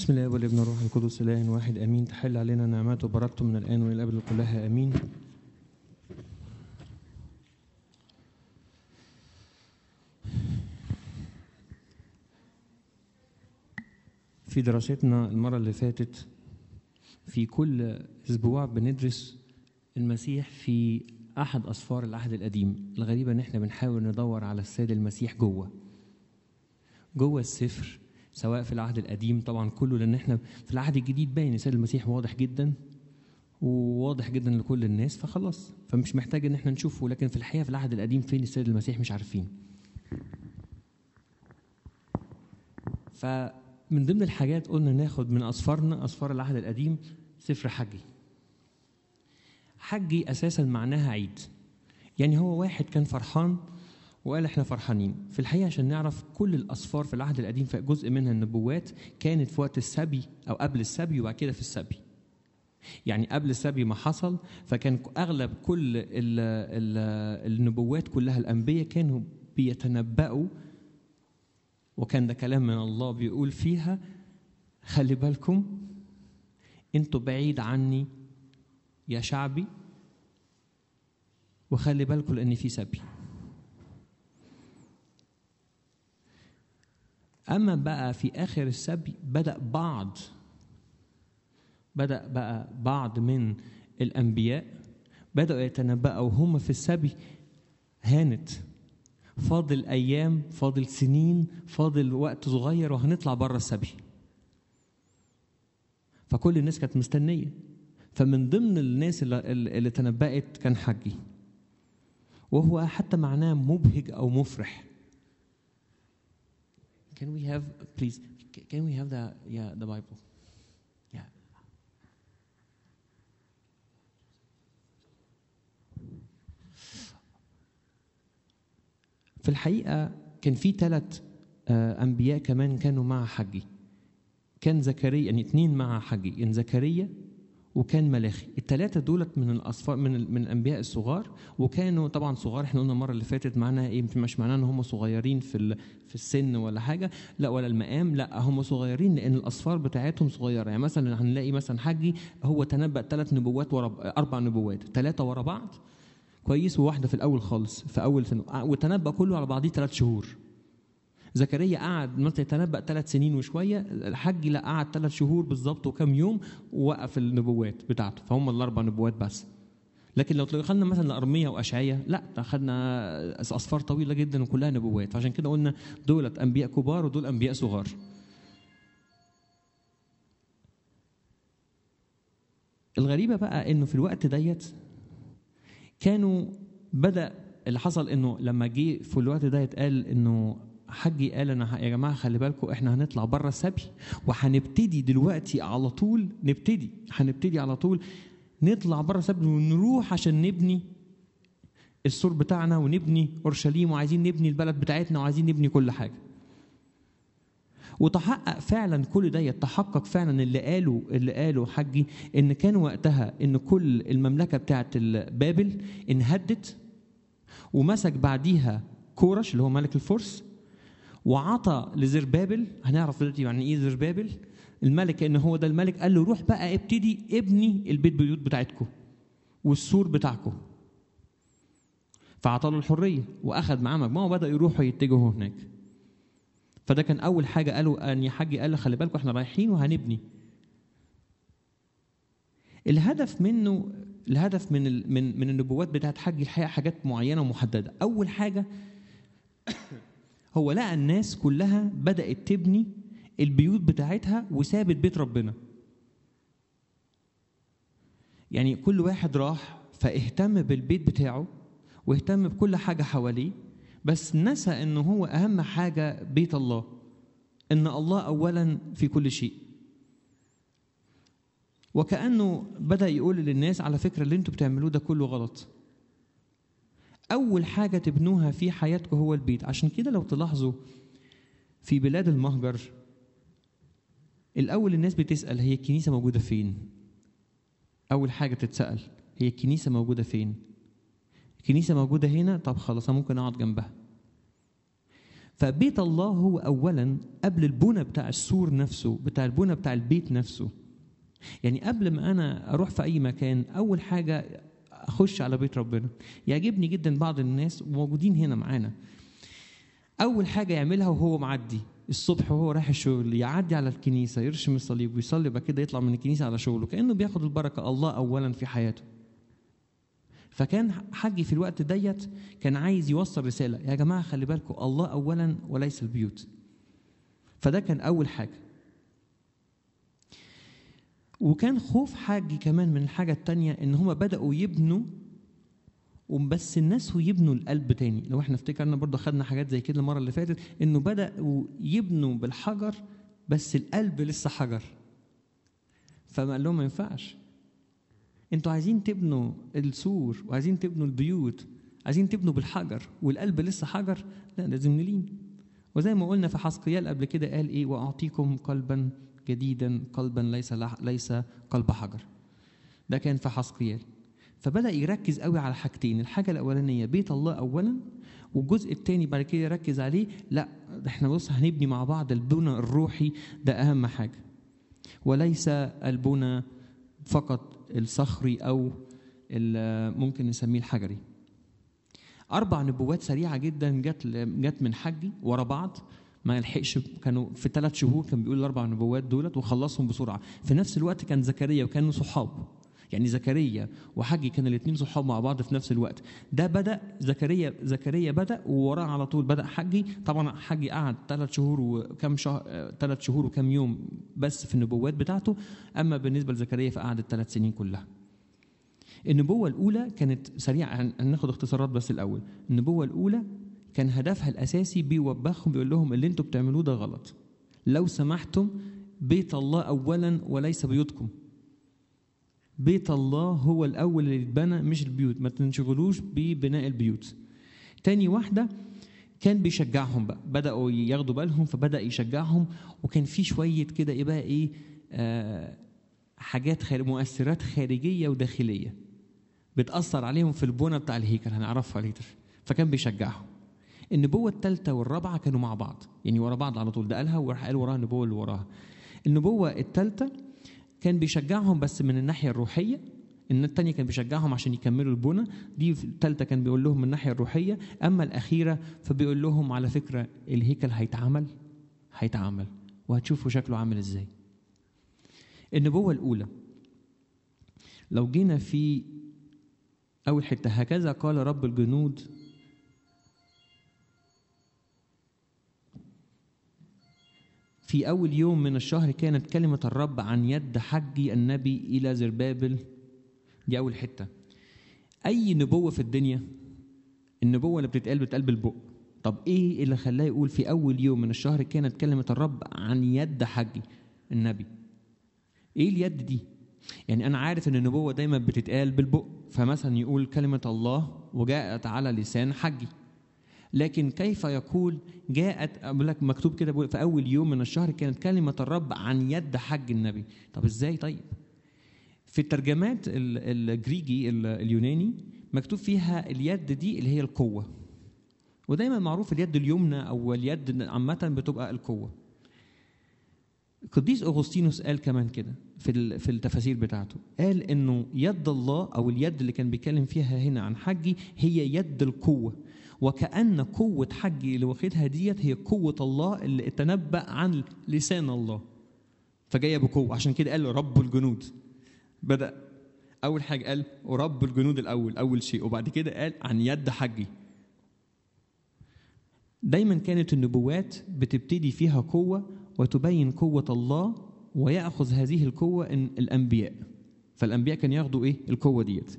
بسم الله والابن والروح القدس اله واحد امين تحل علينا نعمته وبركته من الان والى الابد كلها امين في دراستنا المره اللي فاتت في كل اسبوع بندرس المسيح في احد اسفار العهد القديم الغريبه ان احنا بنحاول ندور على السيد المسيح جوه جوه السفر سواء في العهد القديم طبعا كله لان احنا في العهد الجديد باين السيد المسيح واضح جدا وواضح جدا لكل الناس فخلاص فمش محتاج ان احنا نشوفه لكن في الحقيقه في العهد القديم فين السيد المسيح مش عارفين فمن ضمن الحاجات قلنا ناخد من اسفارنا اسفار العهد القديم سفر حجي حجي اساسا معناها عيد يعني هو واحد كان فرحان وقال احنا فرحانين في الحقيقه عشان نعرف كل الاسفار في العهد القديم في جزء منها النبوات كانت في وقت السبي او قبل السبي وبعد كده في السبي يعني قبل السبي ما حصل فكان اغلب كل ال ال النبوات كلها الانبياء كانوا بيتنبأوا وكان ده كلام من الله بيقول فيها خلي بالكم انتوا بعيد عني يا شعبي وخلي بالكم لان في سبي أما بقى في آخر السبي بدأ بعض بدأ بقى بعض من الأنبياء بدأوا يتنبأوا هم في السبي هانت فاضل أيام فاضل سنين فاضل وقت صغير وهنطلع بره السبي فكل الناس كانت مستنية فمن ضمن الناس اللي, اللي تنبأت كان حجي وهو حتى معناه مبهج أو مفرح Can we have, please, can we have the, yeah, the Bible? Yeah. في الحقيقة كان في ثلاث أنبياء كمان كانوا مع حجي كان زكريا يعني اثنين مع حجي كان زكريا وكان ملاخي الثلاثه دولت من الاصفار من من الانبياء الصغار وكانوا طبعا صغار احنا قلنا المره اللي فاتت معناها ايه مش معناه ان هم صغيرين في في السن ولا حاجه لا ولا المقام لا هم صغيرين لان الاصفار بتاعتهم صغيره يعني مثلا هنلاقي مثلا حجي هو تنبأ ثلاث نبوات ورا اربع نبوات ثلاثه ورا بعض كويس وواحده في الاول خالص في اول سنة وتنبأ كله على بعضيه ثلاث شهور زكريا قعد مثلا يتنبأ ثلاث سنين وشويه الحج لا قعد ثلاث شهور بالظبط وكم يوم ووقف النبوات بتاعته فهم الاربع نبوات بس لكن لو دخلنا مثلا لارميه واشعياء لا اخذنا اصفار طويله جدا وكلها نبوات فعشان كده قلنا دولت انبياء كبار ودول انبياء صغار الغريبه بقى انه في الوقت ديت كانوا بدا اللي حصل انه لما جه في الوقت ده يتقال انه حجي قال انا يا جماعه خلي بالكم احنا هنطلع بره السبي وهنبتدي دلوقتي على طول نبتدي هنبتدي على طول نطلع بره السبي ونروح عشان نبني السور بتاعنا ونبني اورشليم وعايزين نبني البلد بتاعتنا وعايزين نبني كل حاجه وتحقق فعلا كل ده يتحقق فعلا اللي قاله اللي قاله حجي ان كان وقتها ان كل المملكه بتاعت بابل انهدت ومسك بعديها كورش اللي هو ملك الفرس وعطى لزربابل هنعرف دلوقتي يعني ايه زربابل الملك ان هو ده الملك قال له روح بقى ابتدي ابني البيت بيوت بتاعتكم والسور بتاعكم فعطى له الحريه واخذ معاه مجموعه وبدا يروحوا يتجهوا هناك فده كان اول حاجه قالوا ان يا حاج قال خلي بالكم احنا رايحين وهنبني الهدف منه الهدف من ال من من النبوات بتاعت حج الحقيقه حاجات معينه ومحدده اول حاجه هو لقى الناس كلها بدأت تبني البيوت بتاعتها وسابت بيت ربنا يعني كل واحد راح فاهتم بالبيت بتاعه واهتم بكل حاجة حواليه بس نسى ان هو اهم حاجة بيت الله ان الله اولا في كل شيء وكأنه بدأ يقول للناس على فكرة اللي انتوا بتعملوه ده كله غلط أول حاجة تبنوها في حياتكم هو البيت عشان كده لو تلاحظوا في بلاد المهجر الأول الناس بتسأل هي الكنيسة موجودة فين أول حاجة تتسأل هي الكنيسة موجودة فين الكنيسة موجودة هنا طب خلاص أنا ممكن أقعد جنبها فبيت الله هو اولا قبل البنى بتاع السور نفسه بتاع البنى بتاع البيت نفسه يعني قبل ما انا اروح في اي مكان اول حاجه اخش على بيت ربنا يعجبني جدا بعض الناس وموجودين هنا معانا اول حاجه يعملها وهو معدي الصبح وهو رايح الشغل يعدي على الكنيسه يرشم الصليب ويصلي بقى كده يطلع من الكنيسه على شغله كانه بياخد البركه الله اولا في حياته فكان حجي في الوقت ديت كان عايز يوصل رساله يا جماعه خلي بالكم الله اولا وليس البيوت فده كان اول حاجه وكان خوف حاجي كمان من الحاجة التانية إن هما بدأوا يبنوا وبس الناس ويبنوا القلب تاني لو احنا افتكرنا برضه خدنا حاجات زي كده المرة اللي فاتت إنه بدأوا يبنوا بالحجر بس القلب لسه حجر فما قال لهم ما ينفعش انتوا عايزين تبنوا السور وعايزين تبنوا البيوت عايزين تبنوا بالحجر والقلب لسه حجر لا لازم نلين وزي ما قلنا في حسقيال قبل كده قال ايه واعطيكم قلبا جديدا قلبا ليس ليس قلب حجر ده كان في حسقيال فبدا يركز قوي على حاجتين الحاجه الاولانيه بيت الله اولا والجزء الثاني بعد كده يركز عليه لا احنا بص هنبني مع بعض البنى الروحي ده اهم حاجه وليس البنى فقط الصخري او ممكن نسميه الحجري اربع نبوات سريعه جدا جت جت من حجي ورا بعض ما يلحقش كانوا في ثلاث شهور كان بيقول الاربع نبوات دولت وخلصهم بسرعه في نفس الوقت كان زكريا وكانوا صحاب يعني زكريا وحجي كانوا الاثنين صحاب مع بعض في نفس الوقت ده بدا زكريا زكريا بدا ووراه على طول بدا حجي طبعا حجي قعد ثلاث شهور وكم شهر ثلاث شهور وكم يوم بس في النبوات بتاعته اما بالنسبه لزكريا فقعد الثلاث سنين كلها النبوه الاولى كانت سريعه هناخد اختصارات بس الاول النبوه الاولى كان هدفها الاساسي بيوبخهم بيقول لهم اللي انتوا بتعملوه ده غلط لو سمحتم بيت الله اولا وليس بيوتكم بيت الله هو الاول اللي اتبنى مش البيوت ما تنشغلوش ببناء البيوت تاني واحده كان بيشجعهم بقى بداوا ياخدوا بالهم فبدا يشجعهم وكان في شويه كده ايه بقى ايه آه حاجات خارج مؤثرات خارجيه وداخليه بتاثر عليهم في البنى بتاع الهيكل هنعرفها ليتر فكان بيشجعهم النبوة الثالثة والرابعة كانوا مع بعض يعني ورا بعض على طول ده قالها وراح قال وراها النبوة اللي وراها النبوة الثالثة كان بيشجعهم بس من الناحية الروحية ان الثانية كان بيشجعهم عشان يكملوا البنى دي الثالثة كان بيقول لهم من الناحية الروحية اما الأخيرة فبيقول لهم على فكرة الهيكل هيتعمل هيتعمل وهتشوفوا شكله عامل ازاي النبوة الأولى لو جينا في أول حتة هكذا قال رب الجنود في أول يوم من الشهر كانت كلمة الرب عن يد حجي النبي إلى زربابل دي أول حتة أي نبوة في الدنيا النبوة اللي بتتقال بتتقال بالبق طب إيه اللي خلاه يقول في أول يوم من الشهر كانت كلمة الرب عن يد حجي النبي إيه اليد دي يعني أنا عارف إن النبوة دايما بتتقال بالبق فمثلا يقول كلمة الله وجاءت على لسان حجي لكن كيف يقول جاءت أقول لك مكتوب كده في اول يوم من الشهر كانت كلمه الرب عن يد حج النبي طب ازاي طيب في الترجمات الجريجي اليوناني مكتوب فيها اليد دي اللي هي القوه ودايما معروف اليد اليمنى او اليد عامه بتبقى القوه القديس اغسطينوس قال كمان كده في في التفاسير بتاعته قال انه يد الله او اليد اللي كان بيتكلم فيها هنا عن حجي هي يد القوه وكأن قوة حجي اللي واخدها ديت هي قوة الله اللي تنبأ عن لسان الله فجاية بقوة عشان كده قال رب الجنود بدأ أول حاجة قال رب الجنود الأول أول شيء وبعد كده قال عن يد حجي دايما كانت النبوات بتبتدي فيها قوة وتبين قوة الله ويأخذ هذه القوة الأنبياء فالأنبياء كانوا ياخدوا إيه القوة ديت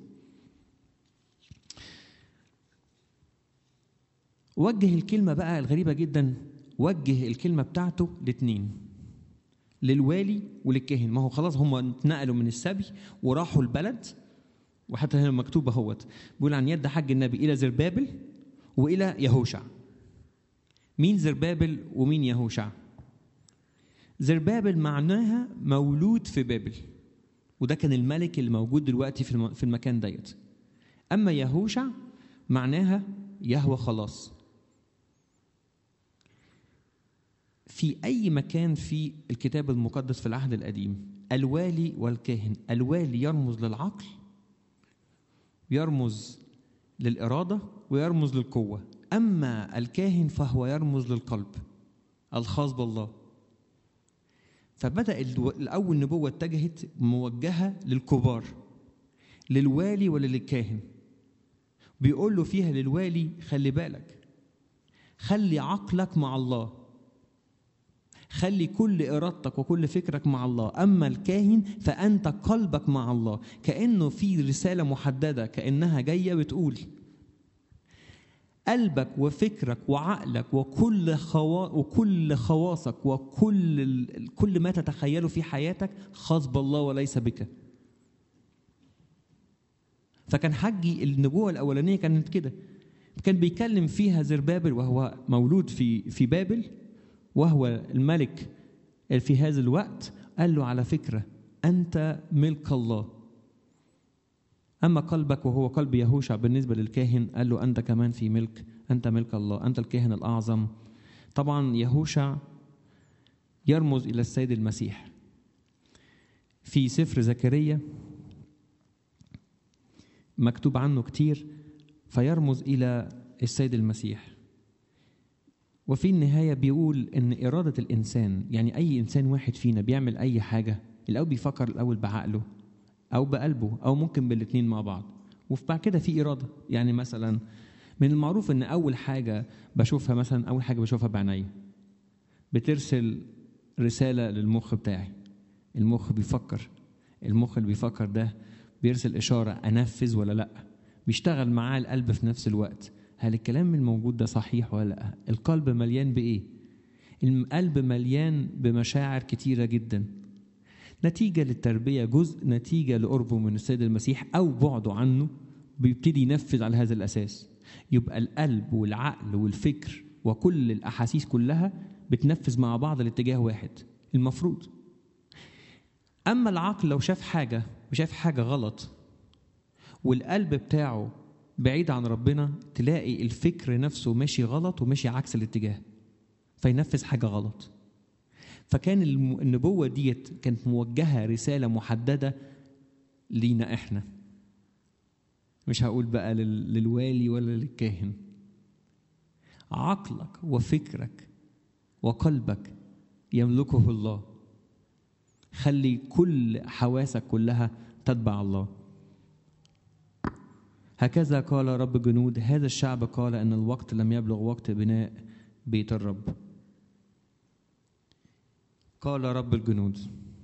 وجه الكلمة بقى الغريبة جدا وجه الكلمة بتاعته لاتنين للوالي وللكاهن ما هو خلاص هم اتنقلوا من السبي وراحوا البلد وحتى هنا مكتوب اهوت بيقول عن يد حج النبي الى زربابل والى يهوشع مين زربابل ومين يهوشع زربابل معناها مولود في بابل وده كان الملك اللي موجود دلوقتي في المكان ديت اما يهوشع معناها يهوى خلاص في أي مكان في الكتاب المقدس في العهد القديم الوالي والكاهن الوالي يرمز للعقل يرمز للإرادة ويرمز للقوة أما الكاهن فهو يرمز للقلب الخاص بالله فبدأ الأول نبوة اتجهت موجهة للكبار للوالي ولا للكاهن بيقول له فيها للوالي خلي بالك خلي عقلك مع الله خلي كل إرادتك وكل فكرك مع الله أما الكاهن فأنت قلبك مع الله كأنه في رسالة محددة كأنها جاية بتقول قلبك وفكرك وعقلك وكل خوا... وكل خواصك وكل ال... كل ما تتخيله في حياتك خاص بالله وليس بك فكان حجي النبوة الأولانية كانت كده كان بيكلم فيها زربابل وهو مولود في في بابل وهو الملك في هذا الوقت قال له على فكرة أنت ملك الله أما قلبك وهو قلب يهوشع بالنسبة للكاهن قال له أنت كمان في ملك أنت ملك الله أنت الكاهن الأعظم طبعا يهوشع يرمز إلى السيد المسيح في سفر زكريا مكتوب عنه كتير فيرمز إلى السيد المسيح وفي النهاية بيقول إن إرادة الإنسان يعني أي إنسان واحد فينا بيعمل أي حاجة الأول بيفكر الأول بعقله أو بقلبه أو ممكن بالاتنين مع بعض وفي بعد كده في إرادة يعني مثلا من المعروف إن أول حاجة بشوفها مثلا أول حاجة بشوفها بعينيا بترسل رسالة للمخ بتاعي المخ بيفكر المخ اللي بيفكر ده بيرسل إشارة أنفذ ولا لأ بيشتغل معاه القلب في نفس الوقت هل الكلام الموجود ده صحيح ولا لا القلب مليان بايه القلب مليان بمشاعر كتيرة جدا نتيجة للتربية جزء نتيجة لقربه من السيد المسيح أو بعده عنه بيبتدي ينفذ على هذا الأساس يبقى القلب والعقل والفكر وكل الأحاسيس كلها بتنفذ مع بعض لاتجاه واحد المفروض أما العقل لو شاف حاجة وشاف حاجة غلط والقلب بتاعه بعيد عن ربنا تلاقي الفكر نفسه ماشي غلط وماشي عكس الاتجاه فينفذ حاجة غلط فكان النبوة ديت كانت موجهة رسالة محددة لينا احنا مش هقول بقى للوالي ولا للكاهن عقلك وفكرك وقلبك يملكه الله خلي كل حواسك كلها تتبع الله هكذا قال رب جنود هذا الشعب قال ان الوقت لم يبلغ وقت بناء بيت الرب قال رب الجنود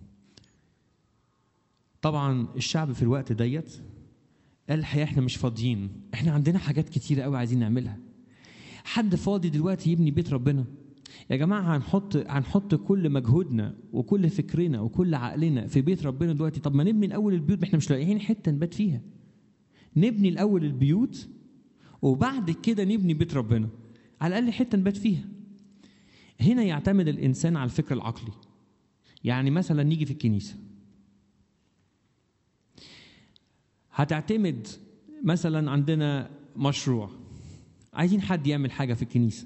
طبعا الشعب في الوقت ديت قال الحقيقه احنا مش فاضيين احنا عندنا حاجات كتيره قوي عايزين نعملها حد فاضي دلوقتي يبني بيت ربنا يا جماعه هنحط هنحط كل مجهودنا وكل فكرنا وكل عقلنا في بيت ربنا دلوقتي طب ما نبني الاول البيوت ما احنا مش لاقيين حته نبات فيها نبني الاول البيوت وبعد كده نبني بيت ربنا على الاقل حته نبات فيها هنا يعتمد الانسان على الفكر العقلي يعني مثلا نيجي في الكنيسه هتعتمد مثلا عندنا مشروع عايزين حد يعمل حاجه في الكنيسه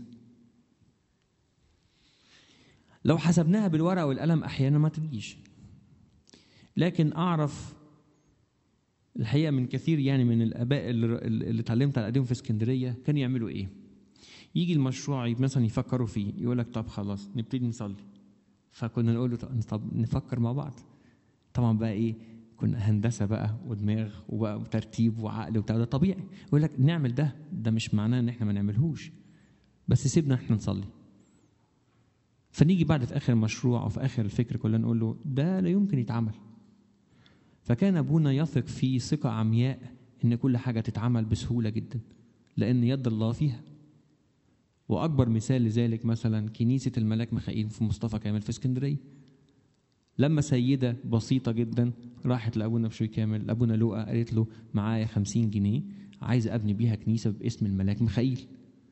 لو حسبناها بالورقه والقلم احيانا ما تجيش لكن اعرف الحقيقه من كثير يعني من الاباء اللي, اللي اتعلمت على ايديهم في اسكندريه كانوا يعملوا ايه؟ يجي المشروع مثلا يفكروا فيه يقول لك طب خلاص نبتدي نصلي فكنا نقول له طب نفكر مع بعض طبعا بقى ايه كنا هندسه بقى ودماغ وبقى ترتيب وعقل وبتاع ده طبيعي يقول لك نعمل ده ده مش معناه ان احنا ما نعملهوش بس سيبنا احنا نصلي فنيجي بعد في اخر المشروع او في اخر الفكر كلنا نقول له ده لا يمكن يتعمل فكان ابونا يثق في ثقه عمياء ان كل حاجه تتعمل بسهوله جدا لان يد الله فيها واكبر مثال لذلك مثلا كنيسه الملاك ميخائيل في مصطفى كامل في اسكندريه لما سيده بسيطه جدا راحت لابونا بشوي كامل ابونا لوقا قالت له معايا خمسين جنيه عايز ابني بيها كنيسه باسم الملاك ميخائيل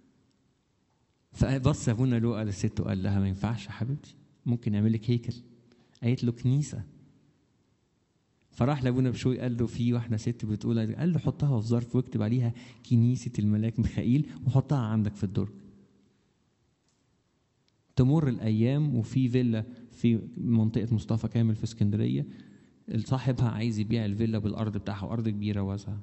فبص ابونا لوقا للست وقال لها ما ينفعش يا حبيبتي ممكن نعمل لك هيكل قالت له كنيسه فراح لابونا بشوي قال له في واحده ست بتقول قال له حطها في ظرف واكتب عليها كنيسه الملاك ميخائيل وحطها عندك في الدرج تمر الايام وفي فيلا في منطقه مصطفى كامل في اسكندريه صاحبها عايز يبيع الفيلا بالارض بتاعها وارض كبيره واسعه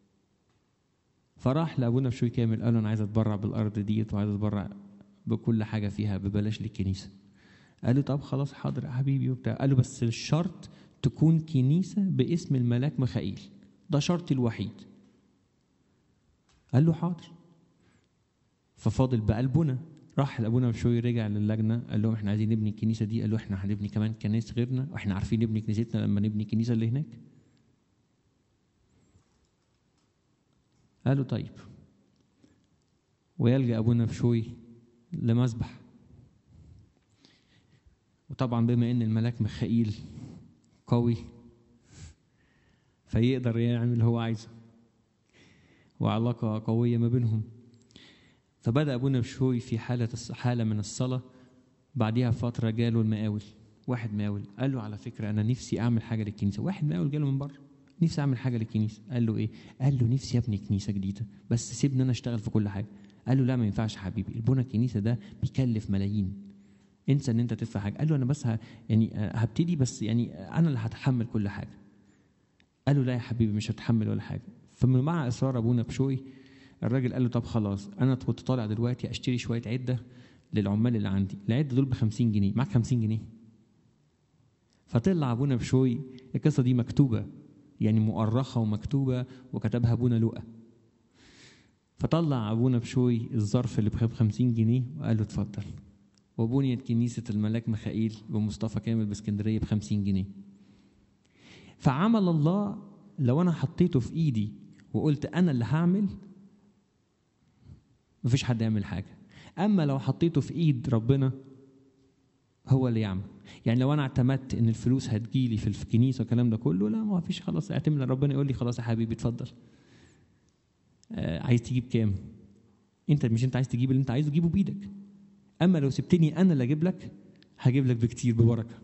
فراح لابونا بشوي كامل قال له انا عايز اتبرع بالارض ديت وعايز اتبرع بكل حاجه فيها ببلاش للكنيسه قال له طب خلاص حاضر يا حبيبي وبتاع قال له بس الشرط تكون كنيسه باسم الملاك ميخائيل ده شرطي الوحيد قال له حاضر ففاضل بقى البنى راح لابونا بشوي رجع للجنه قال لهم احنا عايزين نبني الكنيسه دي قال له احنا هنبني كمان كنائس غيرنا واحنا عارفين نبني كنيستنا لما نبني الكنيسه اللي هناك قالوا طيب ويلجا ابونا بشوي لمسبح وطبعا بما ان الملاك ميخائيل قوي فيقدر يعمل اللي هو عايزه وعلاقة قوية ما بينهم فبدأ أبونا بشوي في حالة حالة من الصلاة بعديها فترة جاله المقاول واحد مقاول قال له على فكرة أنا نفسي أعمل حاجة للكنيسة واحد مقاول جاله من بره نفسي أعمل حاجة للكنيسة قال له إيه؟ قال له نفسي أبني كنيسة جديدة بس سيبني أنا أشتغل في كل حاجة قال له لا ما ينفعش يا حبيبي البنى الكنيسة ده بيكلف ملايين انسى ان انت تدفع حاجه قال له انا بس ه... يعني هبتدي بس يعني انا اللي هتحمل كل حاجه قال له لا يا حبيبي مش هتحمل ولا حاجه فمن مع اصرار ابونا بشوي الراجل قال له طب خلاص انا كنت طالع دلوقتي اشتري شويه عده للعمال اللي عندي العده دول ب 50 جنيه معاك 50 جنيه فطلع ابونا بشوي القصه دي مكتوبه يعني مؤرخه ومكتوبه وكتبها ابونا لؤى فطلع ابونا بشوي الظرف اللي ب 50 جنيه وقال له اتفضل وبنيت كنيسة الملاك ميخائيل بمصطفى كامل باسكندرية ب 50 جنيه فعمل الله لو أنا حطيته في إيدي وقلت أنا اللي هعمل مفيش حد يعمل حاجة أما لو حطيته في إيد ربنا هو اللي يعمل يعني لو أنا اعتمدت إن الفلوس هتجيلي في الكنيسة والكلام ده كله لا ما فيش خلاص اعتمد ربنا يقول لي خلاص يا حبيبي اتفضل آه عايز تجيب كام انت مش انت عايز تجيب اللي انت عايزه جيبه بايدك اما لو سبتني انا اللي اجيب لك هجيب لك بكتير ببركه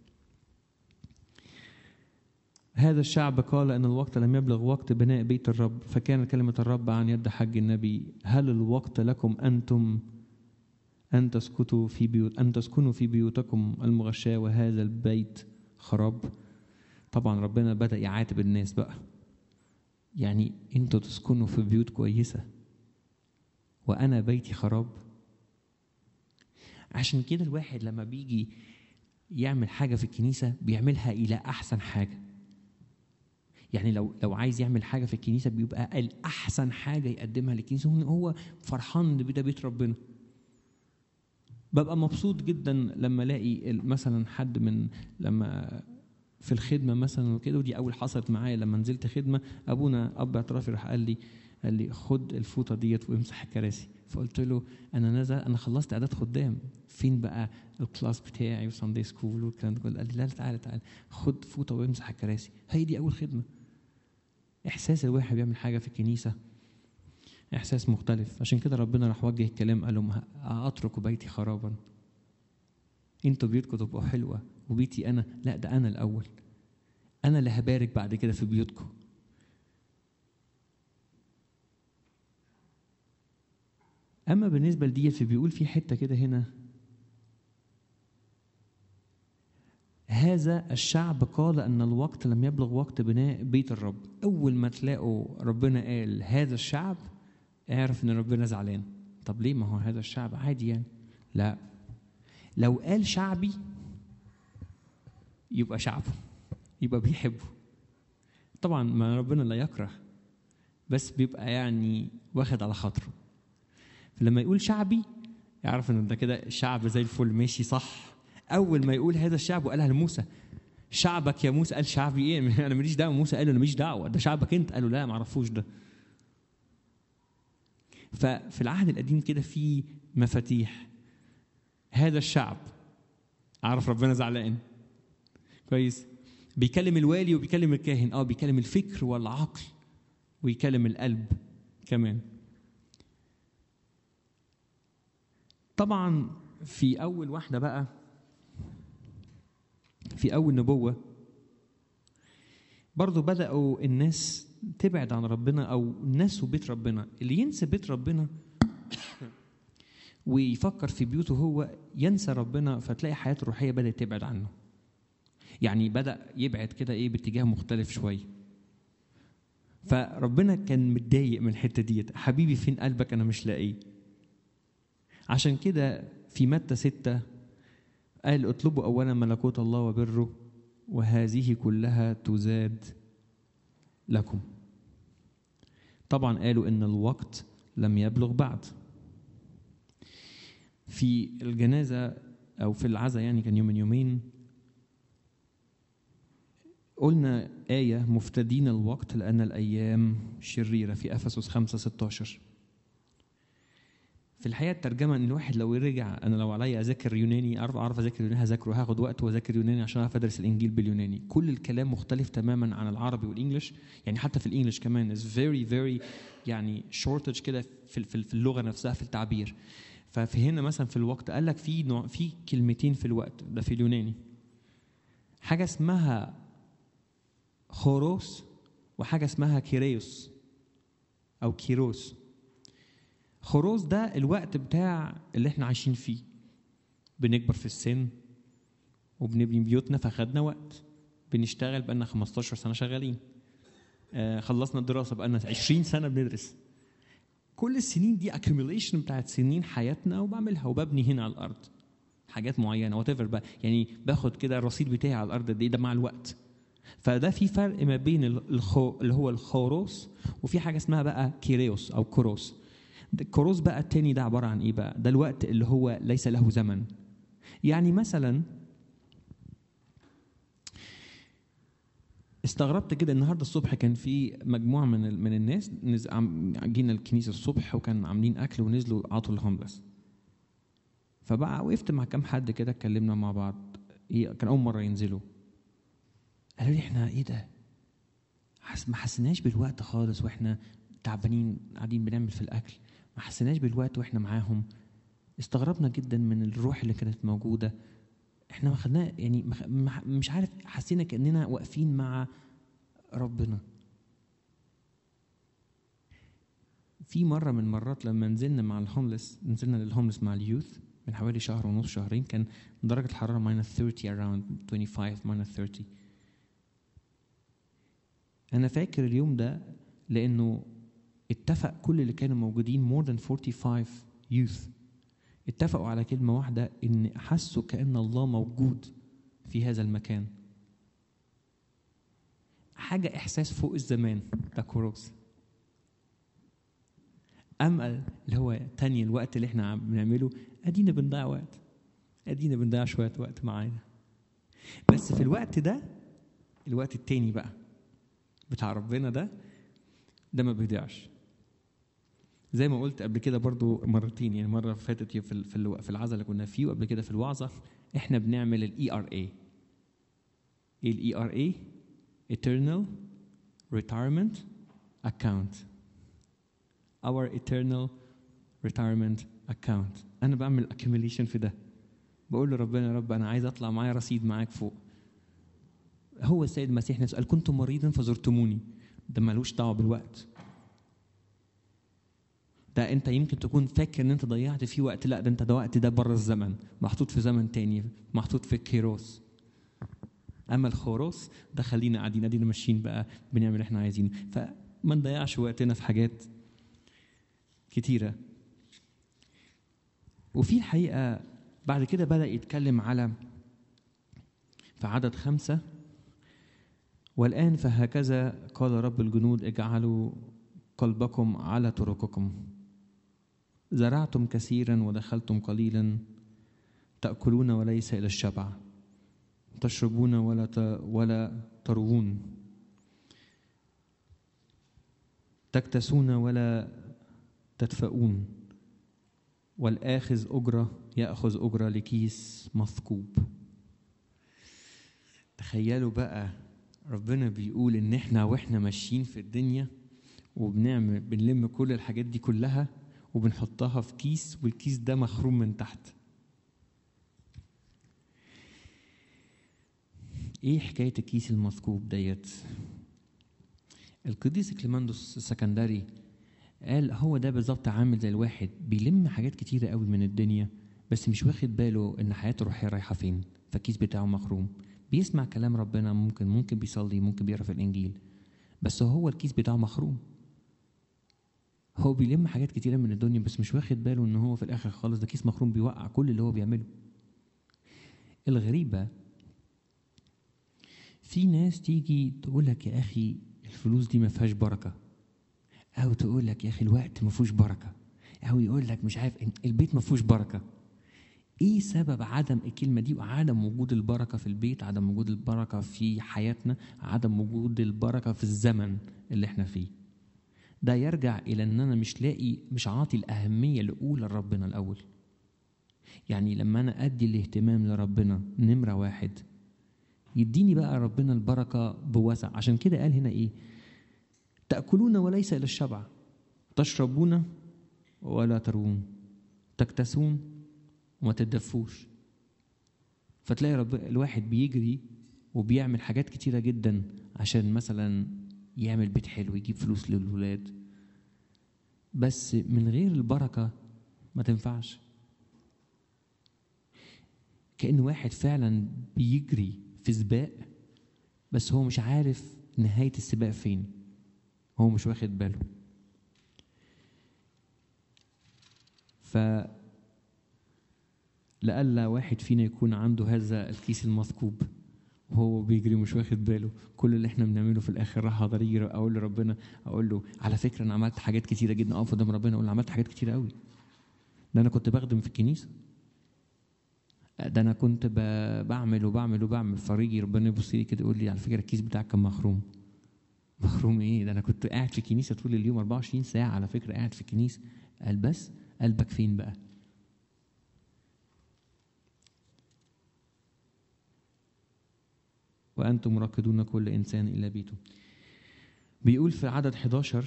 هذا الشعب قال ان الوقت لم يبلغ وقت بناء بيت الرب فكان كلمه الرب عن يد حج النبي هل الوقت لكم انتم ان تسكتوا في بيوت ان تسكنوا في بيوتكم المغشاه وهذا البيت خراب طبعا ربنا بدا يعاتب الناس بقى يعني انتوا تسكنوا في بيوت كويسه وانا بيتي خراب عشان كده الواحد لما بيجي يعمل حاجه في الكنيسه بيعملها الى احسن حاجه يعني لو لو عايز يعمل حاجه في الكنيسه بيبقى الاحسن حاجه يقدمها للكنيسه هو فرحان ان ده بيت ربنا ببقى مبسوط جدا لما الاقي مثلا حد من لما في الخدمه مثلا وكده ودي اول حصلت معايا لما نزلت خدمه ابونا اب اعترافي راح قال لي قال لي خد الفوطه ديت وامسح الكراسي فقلت له انا نزل انا خلصت اعداد خدام فين بقى الكلاس بتاعي وساندي سكول والكلام ده كله قال لي لا تعالى تعالى خد فوطه وامسح الكراسي هي دي اول خدمه احساس الواحد بيعمل حاجه في الكنيسه احساس مختلف عشان كده ربنا راح وجه الكلام قال لهم اترك بيتي خرابا انتوا بيوتكم تبقوا حلوه وبيتي انا لا ده انا الاول انا اللي هبارك بعد كده في بيوتكم اما بالنسبه لديت فبيقول في حته كده هنا هذا الشعب قال ان الوقت لم يبلغ وقت بناء بيت الرب اول ما تلاقوا ربنا قال هذا الشعب اعرف ان ربنا زعلان طب ليه ما هو هذا الشعب عادي يعني لا لو قال شعبي يبقى شعبه يبقى بيحبه طبعا ما ربنا لا يكره بس بيبقى يعني واخد على خاطره فلما يقول شعبي يعرف ان ده كده شعب زي الفل ماشي صح اول ما يقول هذا الشعب وقالها لموسى شعبك يا موسى قال شعبي ايه انا ماليش دعوه موسى قال له انا ماليش دعوه ده شعبك انت قالوا لا ما اعرفوش ده ففي العهد القديم كده في مفاتيح هذا الشعب عارف ربنا زعلان كويس بيكلم الوالي وبيكلم الكاهن اه بيكلم الفكر والعقل ويكلم القلب كمان طبعا في اول واحده بقى في اول نبوه برضو بداوا الناس تبعد عن ربنا او نسوا بيت ربنا اللي ينسى بيت ربنا ويفكر في بيوته هو ينسى ربنا فتلاقي حياته الروحيه بدات تبعد عنه يعني بدا يبعد كده ايه باتجاه مختلف شويه فربنا كان متضايق من الحته ديت حبيبي فين قلبك انا مش لاقيه عشان كده في متى ستة قال اطلبوا اولا ملكوت الله وبره وهذه كلها تزاد لكم طبعا قالوا ان الوقت لم يبلغ بعد في الجنازه او في العزاء يعني كان يوم من يومين قلنا آية مفتدين الوقت لأن الأيام شريرة في أفسس 5 16 في الحقيقة الترجمة إن الواحد لو رجع أنا لو عليا أذاكر يوناني أعرف أعرف أذاكر يوناني هذاكره هاخد وقت وأذاكر يوناني عشان أعرف أدرس الإنجيل باليوناني كل الكلام مختلف تماما عن العربي والإنجليش يعني حتى في الإنجليش كمان is very very يعني shortage كده في في في اللغة نفسها في التعبير ففي هنا مثلا في الوقت قال لك في نوع في كلمتين في الوقت ده في اليوناني حاجة اسمها خوروس وحاجه اسمها كيريوس او كيروس خوروس ده الوقت بتاع اللي احنا عايشين فيه بنكبر في السن وبنبني بيوتنا فخدنا وقت بنشتغل بقالنا 15 سنه شغالين آه خلصنا الدراسه بقالنا 20 سنه بندرس كل السنين دي accumulation بتاعت سنين حياتنا وبعملها وببني هنا على الارض حاجات معينه وات بقى يعني باخد كده الرصيد بتاعي على الارض ده, ده مع الوقت فده في فرق ما بين الخو اللي هو الخوروس وفي حاجه اسمها بقى كيريوس او كوروس الكوروس بقى التاني ده عباره عن ايه بقى ده الوقت اللي هو ليس له زمن يعني مثلا استغربت كده النهارده الصبح كان في مجموعه من من الناس جينا الكنيسه الصبح وكان عاملين اكل ونزلوا عطوا الهوملس فبقى وقفت مع كام حد كده اتكلمنا مع بعض ايه كان اول مره ينزلوا قالوا لي احنا ايه ده حس ما حسيناش بالوقت خالص واحنا تعبانين قاعدين بنعمل في الاكل ما حسيناش بالوقت واحنا معاهم استغربنا جدا من الروح اللي كانت موجوده احنا ما خدناه يعني مش عارف حسينا كاننا واقفين مع ربنا في مرة من المرات لما نزلنا مع الهوملس نزلنا للهوملس مع اليوث من حوالي شهر ونص شهرين كان درجة الحرارة minus 30 around 25 minus 30 أنا فاكر اليوم ده لأنه اتفق كل اللي كانوا موجودين more than 45 youth اتفقوا على كلمة واحدة إن حسوا كأن الله موجود في هذا المكان حاجة إحساس فوق الزمان ده كوروس أما اللي هو تاني الوقت اللي احنا بنعمله أدينا بنضيع وقت أدينا بنضيع شوية وقت معانا بس في الوقت ده الوقت التاني بقى بتاع ربنا ده ده ما بيضيعش زي ما قلت قبل كده برضو مرتين يعني مره فاتت في في العزا اللي كنا فيه وقبل كده في الوعظه احنا بنعمل الاي ار اي ايه الاي ار اي eternal retirement account our eternal retirement account انا بعمل accumulation في ده بقول لربنا يا رب انا عايز اطلع معايا رصيد معاك فوق هو السيد المسيح نفسه قال كنت مريضا فزرتموني ده ملوش دعوه بالوقت ده انت يمكن تكون فاكر ان انت ضيعت فيه وقت لا ده انت ده وقت ده بره الزمن محطوط في زمن تاني محطوط في كيروس اما الخوروس ده خلينا قاعدين ادينا ماشيين بقى بنعمل اللي احنا عايزينه فما نضيعش وقتنا في حاجات كتيره وفي الحقيقه بعد كده بدا يتكلم على في عدد خمسه والآن فهكذا قال رب الجنود اجعلوا قلبكم على طرقكم زرعتم كثيرا ودخلتم قليلا تأكلون وليس إلى الشبع تشربون ولا ولا تروون تكتسون ولا تدفؤون والآخذ أجرة يأخذ أجرة لكيس مثقوب تخيلوا بقى ربنا بيقول ان احنا واحنا ماشيين في الدنيا وبنعمل بنلم كل الحاجات دي كلها وبنحطها في كيس والكيس ده مخروم من تحت ايه حكايه الكيس المثقوب ديت القديس كليماندوس السكندري قال هو ده بالظبط عامل زي الواحد بيلم حاجات كتيرة قوي من الدنيا بس مش واخد باله ان حياته الروحية رايحة فين فالكيس بتاعه مخروم بيسمع كلام ربنا ممكن ممكن بيصلي ممكن بيقرا في الانجيل بس هو الكيس بتاعه مخروم هو بيلم حاجات كتيرة من الدنيا بس مش واخد باله ان هو في الاخر خالص ده كيس مخروم بيوقع كل اللي هو بيعمله الغريبة في ناس تيجي تقول لك يا اخي الفلوس دي ما فيهاش بركة او تقول لك يا اخي الوقت ما فيهوش بركة او يقول لك مش عارف البيت ما فيهوش بركة ايه سبب عدم الكلمه دي وعدم وجود البركه في البيت عدم وجود البركه في حياتنا عدم وجود البركه في الزمن اللي احنا فيه ده يرجع الى ان انا مش لاقي مش عاطي الاهميه الاولى لربنا الاول يعني لما انا ادي الاهتمام لربنا نمره واحد يديني بقى ربنا البركه بوسع عشان كده قال هنا ايه تاكلون وليس الى الشبع تشربون ولا تروون تكتسون وما تتدفوش فتلاقي رب الواحد بيجري وبيعمل حاجات كتيرة جدا عشان مثلا يعمل بيت حلو يجيب فلوس للولاد بس من غير البركة ما تنفعش كأن واحد فعلا بيجري في سباق بس هو مش عارف نهاية السباق فين هو مش واخد باله ف لألا واحد فينا يكون عنده هذا الكيس المثقوب وهو بيجري مش واخد باله كل اللي احنا بنعمله في الاخر راح اقدر يجري اقول لربنا اقول له على فكره انا عملت حاجات كتيره جدا اقف قدام ربنا اقول له عملت حاجات كتيره قوي ده انا كنت بخدم في الكنيسه ده انا كنت بعمل وبعمل وبعمل فريجي ربنا يبص لي كده يقول لي على فكره الكيس بتاعك كان مخروم مخروم ايه ده انا كنت قاعد في الكنيسه طول اليوم 24 ساعه على فكره قاعد في الكنيسه قال بس قلبك فين بقى وأنتم راكدون كل إنسان إلى بيته بيقول في عدد 11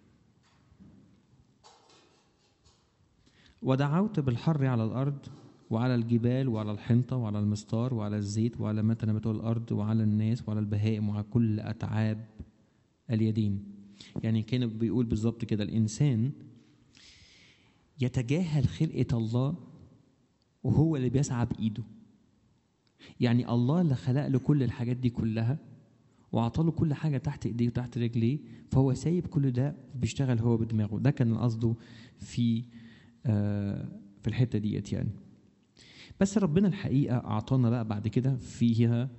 ودعوت بالحر على الأرض وعلى الجبال وعلى الحنطة وعلى المستار وعلى الزيت وعلى ما تنبته الأرض وعلى الناس وعلى البهائم وعلى كل أتعاب اليدين يعني كان بيقول بالظبط كده الإنسان يتجاهل خلقة الله وهو اللي بيسعى بإيده يعني الله اللي خلق له كل الحاجات دي كلها وأعطى له كل حاجة تحت إيديه وتحت رجليه فهو سايب كل ده بيشتغل هو بدماغه ده كان قصده في آه في الحتة ديت يعني بس ربنا الحقيقة أعطانا بقى بعد كده فيها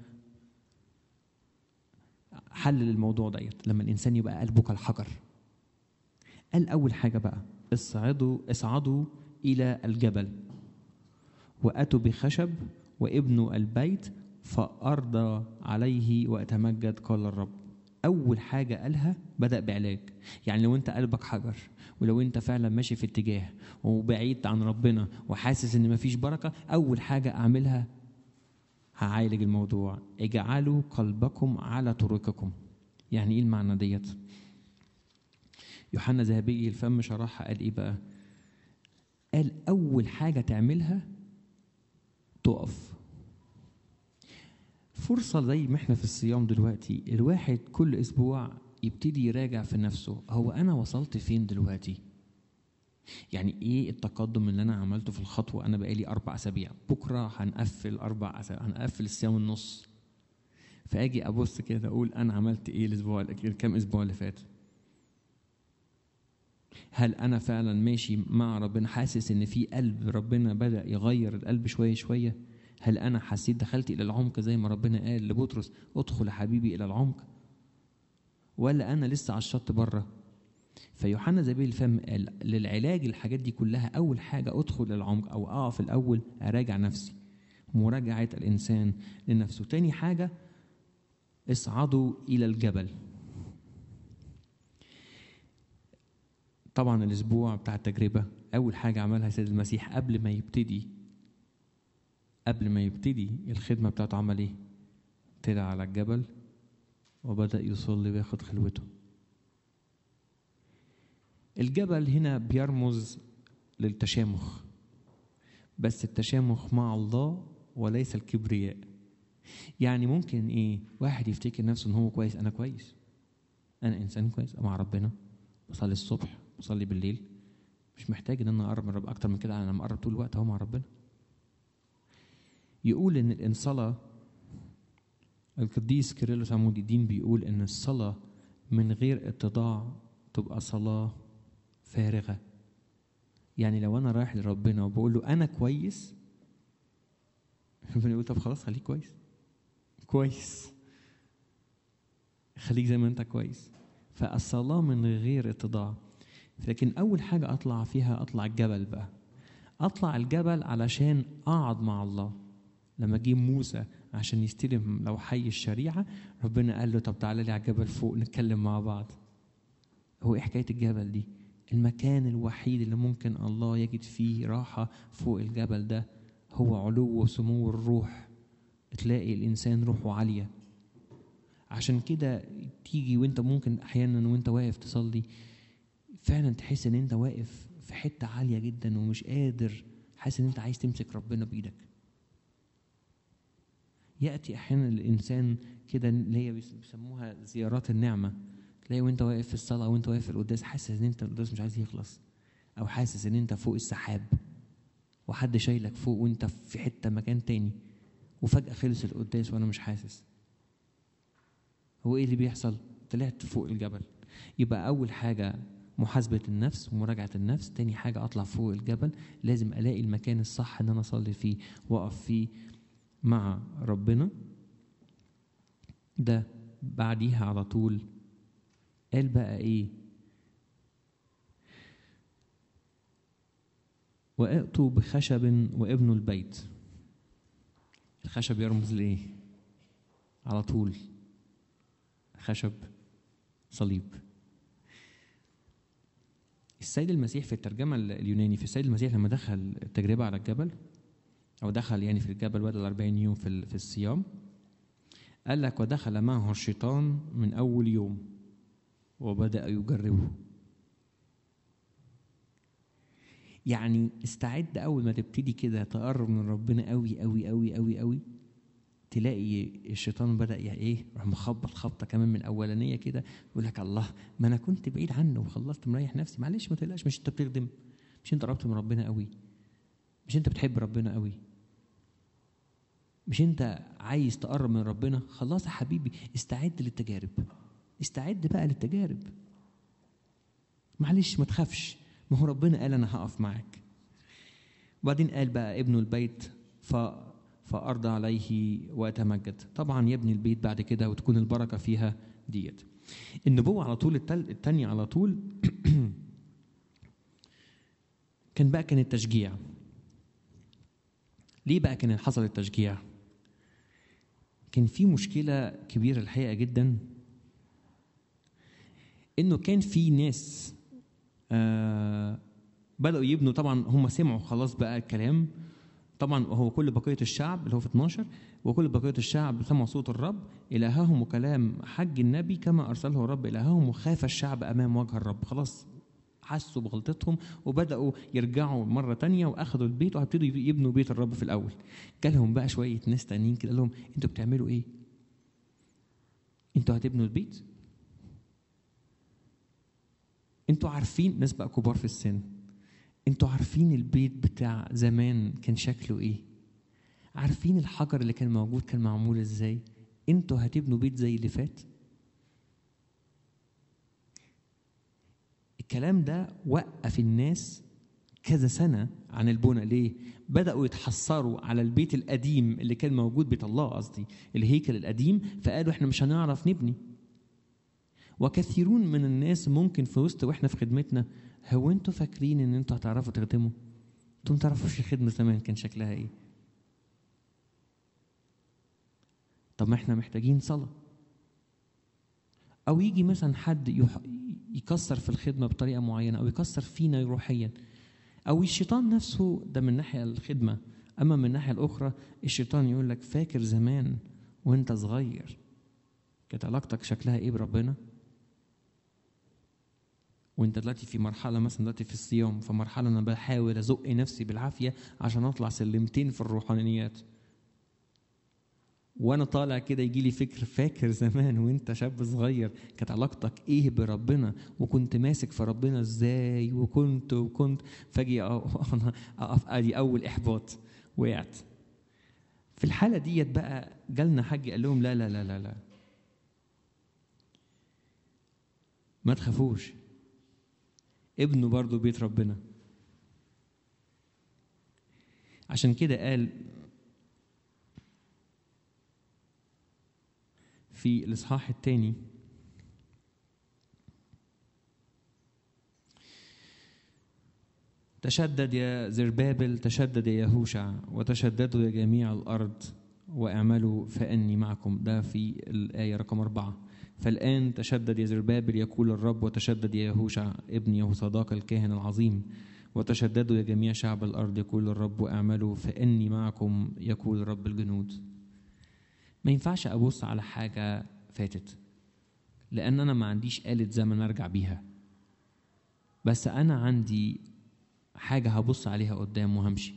حل للموضوع ديت لما الإنسان يبقى قلبه كالحجر قال أول حاجة بقى اصعدوا اصعدوا إلى الجبل وأتوا بخشب وابن البيت فأرضى عليه وأتمجد قال الرب أول حاجة قالها بدأ بعلاج يعني لو أنت قلبك حجر ولو أنت فعلا ماشي في اتجاه وبعيد عن ربنا وحاسس إن مفيش بركة أول حاجة أعملها هعالج الموضوع اجعلوا قلبكم على طرقكم يعني إيه المعنى ديت يوحنا ذهبي الفم شرحها قال إيه بقى قال أول حاجة تعملها تقف فرصة زي ما احنا في الصيام دلوقتي الواحد كل أسبوع يبتدي يراجع في نفسه هو أنا وصلت فين دلوقتي يعني ايه التقدم اللي انا عملته في الخطوه انا بقالي اربع اسابيع بكره هنقفل اربع اسابيع هنقفل الصيام النص فاجي ابص كده اقول انا عملت ايه الاسبوع الكام اسبوع اللي فات هل انا فعلا ماشي مع ربنا حاسس ان في قلب ربنا بدا يغير القلب شويه شويه هل انا حسيت دخلت الى العمق زي ما ربنا قال لبطرس ادخل يا حبيبي الى العمق ولا انا لسه على الشط بره فيوحنا زبيب الفم قال للعلاج الحاجات دي كلها اول حاجه ادخل للعمق او اقف الاول اراجع نفسي مراجعه الانسان لنفسه تاني حاجه اصعدوا الى الجبل طبعا الاسبوع بتاع التجربه اول حاجه عملها سيد المسيح قبل ما يبتدي قبل ما يبتدي الخدمه بتاعته عمل ايه طلع على الجبل وبدا يصلي وياخد خلوته الجبل هنا بيرمز للتشامخ بس التشامخ مع الله وليس الكبرياء يعني ممكن ايه واحد يفتكر نفسه ان هو كويس انا كويس انا انسان كويس مع ربنا بصلي الصبح بصلي بالليل مش محتاج ان انا اقرب من رب اكتر من كده انا مقرب طول الوقت اهو مع ربنا يقول ان الصلاه القديس كيرلس عمود الدين بيقول ان الصلاه من غير اتضاع تبقى صلاه فارغه يعني لو انا رايح لربنا وبقول له انا كويس ربنا يقول طب خلاص خليك كويس كويس خليك زي ما انت كويس فالصلاه من غير اتضاع لكن اول حاجه اطلع فيها اطلع الجبل بقى اطلع الجبل علشان اقعد مع الله لما جه موسى عشان يستلم لو حي الشريعه ربنا قال له طب تعالى لي على الجبل فوق نتكلم مع بعض هو ايه حكايه الجبل دي المكان الوحيد اللي ممكن الله يجد فيه راحه فوق الجبل ده هو علو وسمو الروح تلاقي الانسان روحه عاليه عشان كده تيجي وانت ممكن احيانا وانت واقف تصلي فعلا تحس ان انت واقف في حته عاليه جدا ومش قادر حاسس ان انت عايز تمسك ربنا بايدك ياتي احيانا الانسان كده اللي هي بيسموها زيارات النعمه تلاقي وانت واقف في الصلاه وانت واقف في القداس حاسس ان انت القداس مش عايز يخلص او حاسس ان انت فوق السحاب وحد شايلك فوق وانت في حته مكان تاني وفجاه خلص القداس وانا مش حاسس هو ايه اللي بيحصل طلعت فوق الجبل يبقى اول حاجه محاسبة النفس ومراجعة النفس تاني حاجة أطلع فوق الجبل لازم ألاقي المكان الصح إن أنا أصلي فيه وأقف فيه مع ربنا ده بعديها على طول قال بقى إيه وأتوا بخشب وابن البيت الخشب يرمز لإيه على طول خشب صليب السيد المسيح في الترجمة اليوناني في السيد المسيح لما دخل التجربة على الجبل أو دخل يعني في الجبل بدل 40 يوم في, في الصيام قال لك ودخل معه الشيطان من أول يوم وبدأ يجربه يعني استعد أول ما تبتدي كده تقرب من ربنا قوي قوي قوي قوي قوي تلاقي الشيطان بدا ايه راح مخبط خبطه كمان من اولانيه كده يقول لك الله ما انا كنت بعيد عنه وخلصت مريح نفسي معلش ما تقلقش مش انت بتخدم مش انت قربت من ربنا قوي مش انت بتحب ربنا قوي مش انت عايز تقرب من ربنا خلاص يا حبيبي استعد للتجارب استعد بقى للتجارب معلش ما تخافش ما هو ربنا قال انا هقف معاك وبعدين قال بقى ابن البيت ف فأرضى عليه وأتمجد طبعا يبني البيت بعد كده وتكون البركة فيها ديت النبوة على طول التل... التانية على طول كان بقى كان التشجيع ليه بقى كان حصل التشجيع كان في مشكلة كبيرة الحقيقة جدا انه كان في ناس آه بدأوا يبنوا طبعا هم سمعوا خلاص بقى الكلام طبعا هو كل بقية الشعب اللي هو في 12 وكل بقية الشعب سمعوا صوت الرب إلههم وكلام حج النبي كما أرسله الرب إلههم وخاف الشعب أمام وجه الرب خلاص حسوا بغلطتهم وبدأوا يرجعوا مرة تانية وأخذوا البيت وهبتدوا يبنوا بيت الرب في الأول جالهم بقى شوية ناس تانيين كده قال لهم أنتوا بتعملوا إيه؟ أنتوا هتبنوا البيت؟ أنتوا عارفين ناس بقى كبار في السن انتوا عارفين البيت بتاع زمان كان شكله ايه عارفين الحجر اللي كان موجود كان معمول ازاي انتوا هتبنوا بيت زي اللي فات الكلام ده وقف الناس كذا سنة عن البنى ليه؟ بدأوا يتحسروا على البيت القديم اللي كان موجود بيت الله قصدي الهيكل القديم فقالوا احنا مش هنعرف نبني وكثيرون من الناس ممكن في وسط واحنا في خدمتنا هو انتوا فاكرين ان انتوا هتعرفوا تخدموا انتوا ما تعرفوش الخدمه زمان كان شكلها ايه طب ما احنا محتاجين صلاه او يجي مثلا حد يح... يكسر في الخدمه بطريقه معينه او يكسر فينا روحيا او الشيطان نفسه ده من ناحيه الخدمه اما من الناحيه الاخرى الشيطان يقول لك فاكر زمان وانت صغير كانت علاقتك شكلها ايه بربنا وانت دلوقتي في مرحلة مثلا دلوقتي في الصيام في مرحلة انا بحاول ازق نفسي بالعافية عشان اطلع سلمتين في الروحانيات وانا طالع كده يجي لي فكر فاكر زمان وانت شاب صغير كانت علاقتك ايه بربنا وكنت ماسك في ربنا ازاي وكنت وكنت فاجي انا اقف ادي اول احباط وقعت في الحاله ديت بقى جالنا حاج قال لهم لا لا لا لا لا ما تخافوش ابنه برضه بيت ربنا عشان كده قال في الإصحاح الثاني تشدد يا زربابل تشدد يا يهوشع وتشددوا يا جميع الأرض واعملوا فأني معكم ده في الآية رقم أربعة فالآن تشدد يا زربابل يقول الرب وتشدد يا يهوشع ابن يهوصداق الكاهن العظيم وتشددوا يا جميع شعب الأرض يقول الرب اعملوا فإني معكم يقول رب الجنود ما ينفعش أبص على حاجة فاتت لأن أنا ما عنديش آلة زمن أرجع بيها بس أنا عندي حاجة هبص عليها قدام وهمشي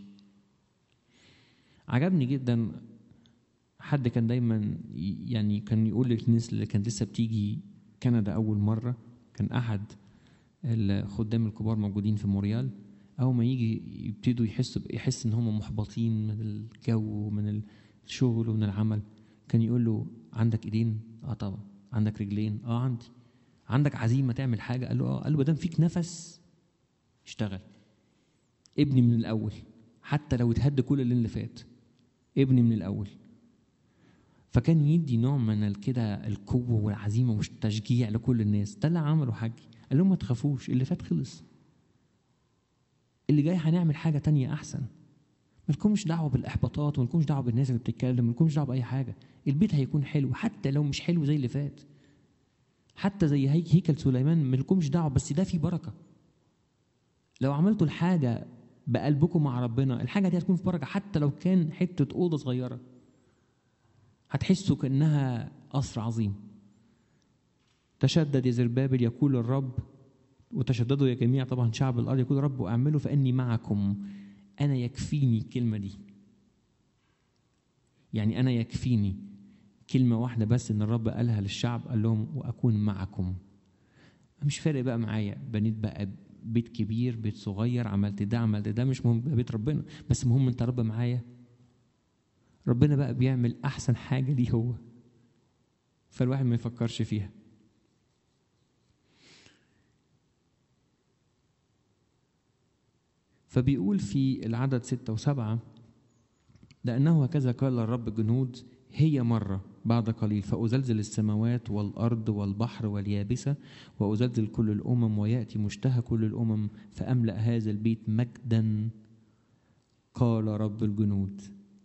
عجبني جدا حد كان دايما يعني كان يقول للناس اللي كانت لسه بتيجي كندا أول مرة كان أحد الخدام الكبار موجودين في موريال أول ما يجي يبتدوا يحسوا يحس إن هم محبطين من الجو ومن الشغل ومن العمل كان يقول له عندك ايدين؟ اه طبعا عندك رجلين؟ اه عندي عندك عزيمه تعمل حاجه؟ قال له اه قال له ما دام فيك نفس اشتغل ابني من الاول حتى لو اتهد كل اللي فات ابني من الاول فكان يدي نوع من كده القوه والعزيمه والتشجيع لكل الناس ده اللي عمله حاجي قال لهم ما تخافوش اللي فات خلص اللي جاي هنعمل حاجه تانية احسن مالكمش دعوه بالاحباطات ومالكمش دعوه بالناس اللي بتتكلم مالكمش دعوه باي حاجه البيت هيكون حلو حتى لو مش حلو زي اللي فات حتى زي هيكل سليمان مالكمش دعوه بس ده فيه بركه لو عملتوا الحاجه بقلبكم مع ربنا الحاجه دي هتكون في بركه حتى لو كان حته اوضه صغيره هتحسوا كانها قصر عظيم تشدد يا زربابل يقول الرب وتشددوا يا جميع طبعا شعب الارض يقول الرب اعملوا فاني معكم انا يكفيني الكلمه دي يعني انا يكفيني كلمه واحده بس ان الرب قالها للشعب قال لهم واكون معكم مش فارق بقى معايا بنيت بقى بيت كبير بيت صغير عملت ده عملت ده مش مهم بيت ربنا بس مهم انت رب معايا ربنا بقى بيعمل احسن حاجه ليه هو فالواحد ما يفكرش فيها فبيقول في العدد ستة وسبعة لأنه هكذا قال الرب الجنود هي مرة بعد قليل فأزلزل السماوات والأرض والبحر واليابسة وأزلزل كل الأمم ويأتي مشتهى كل الأمم فأملأ هذا البيت مجدا قال رب الجنود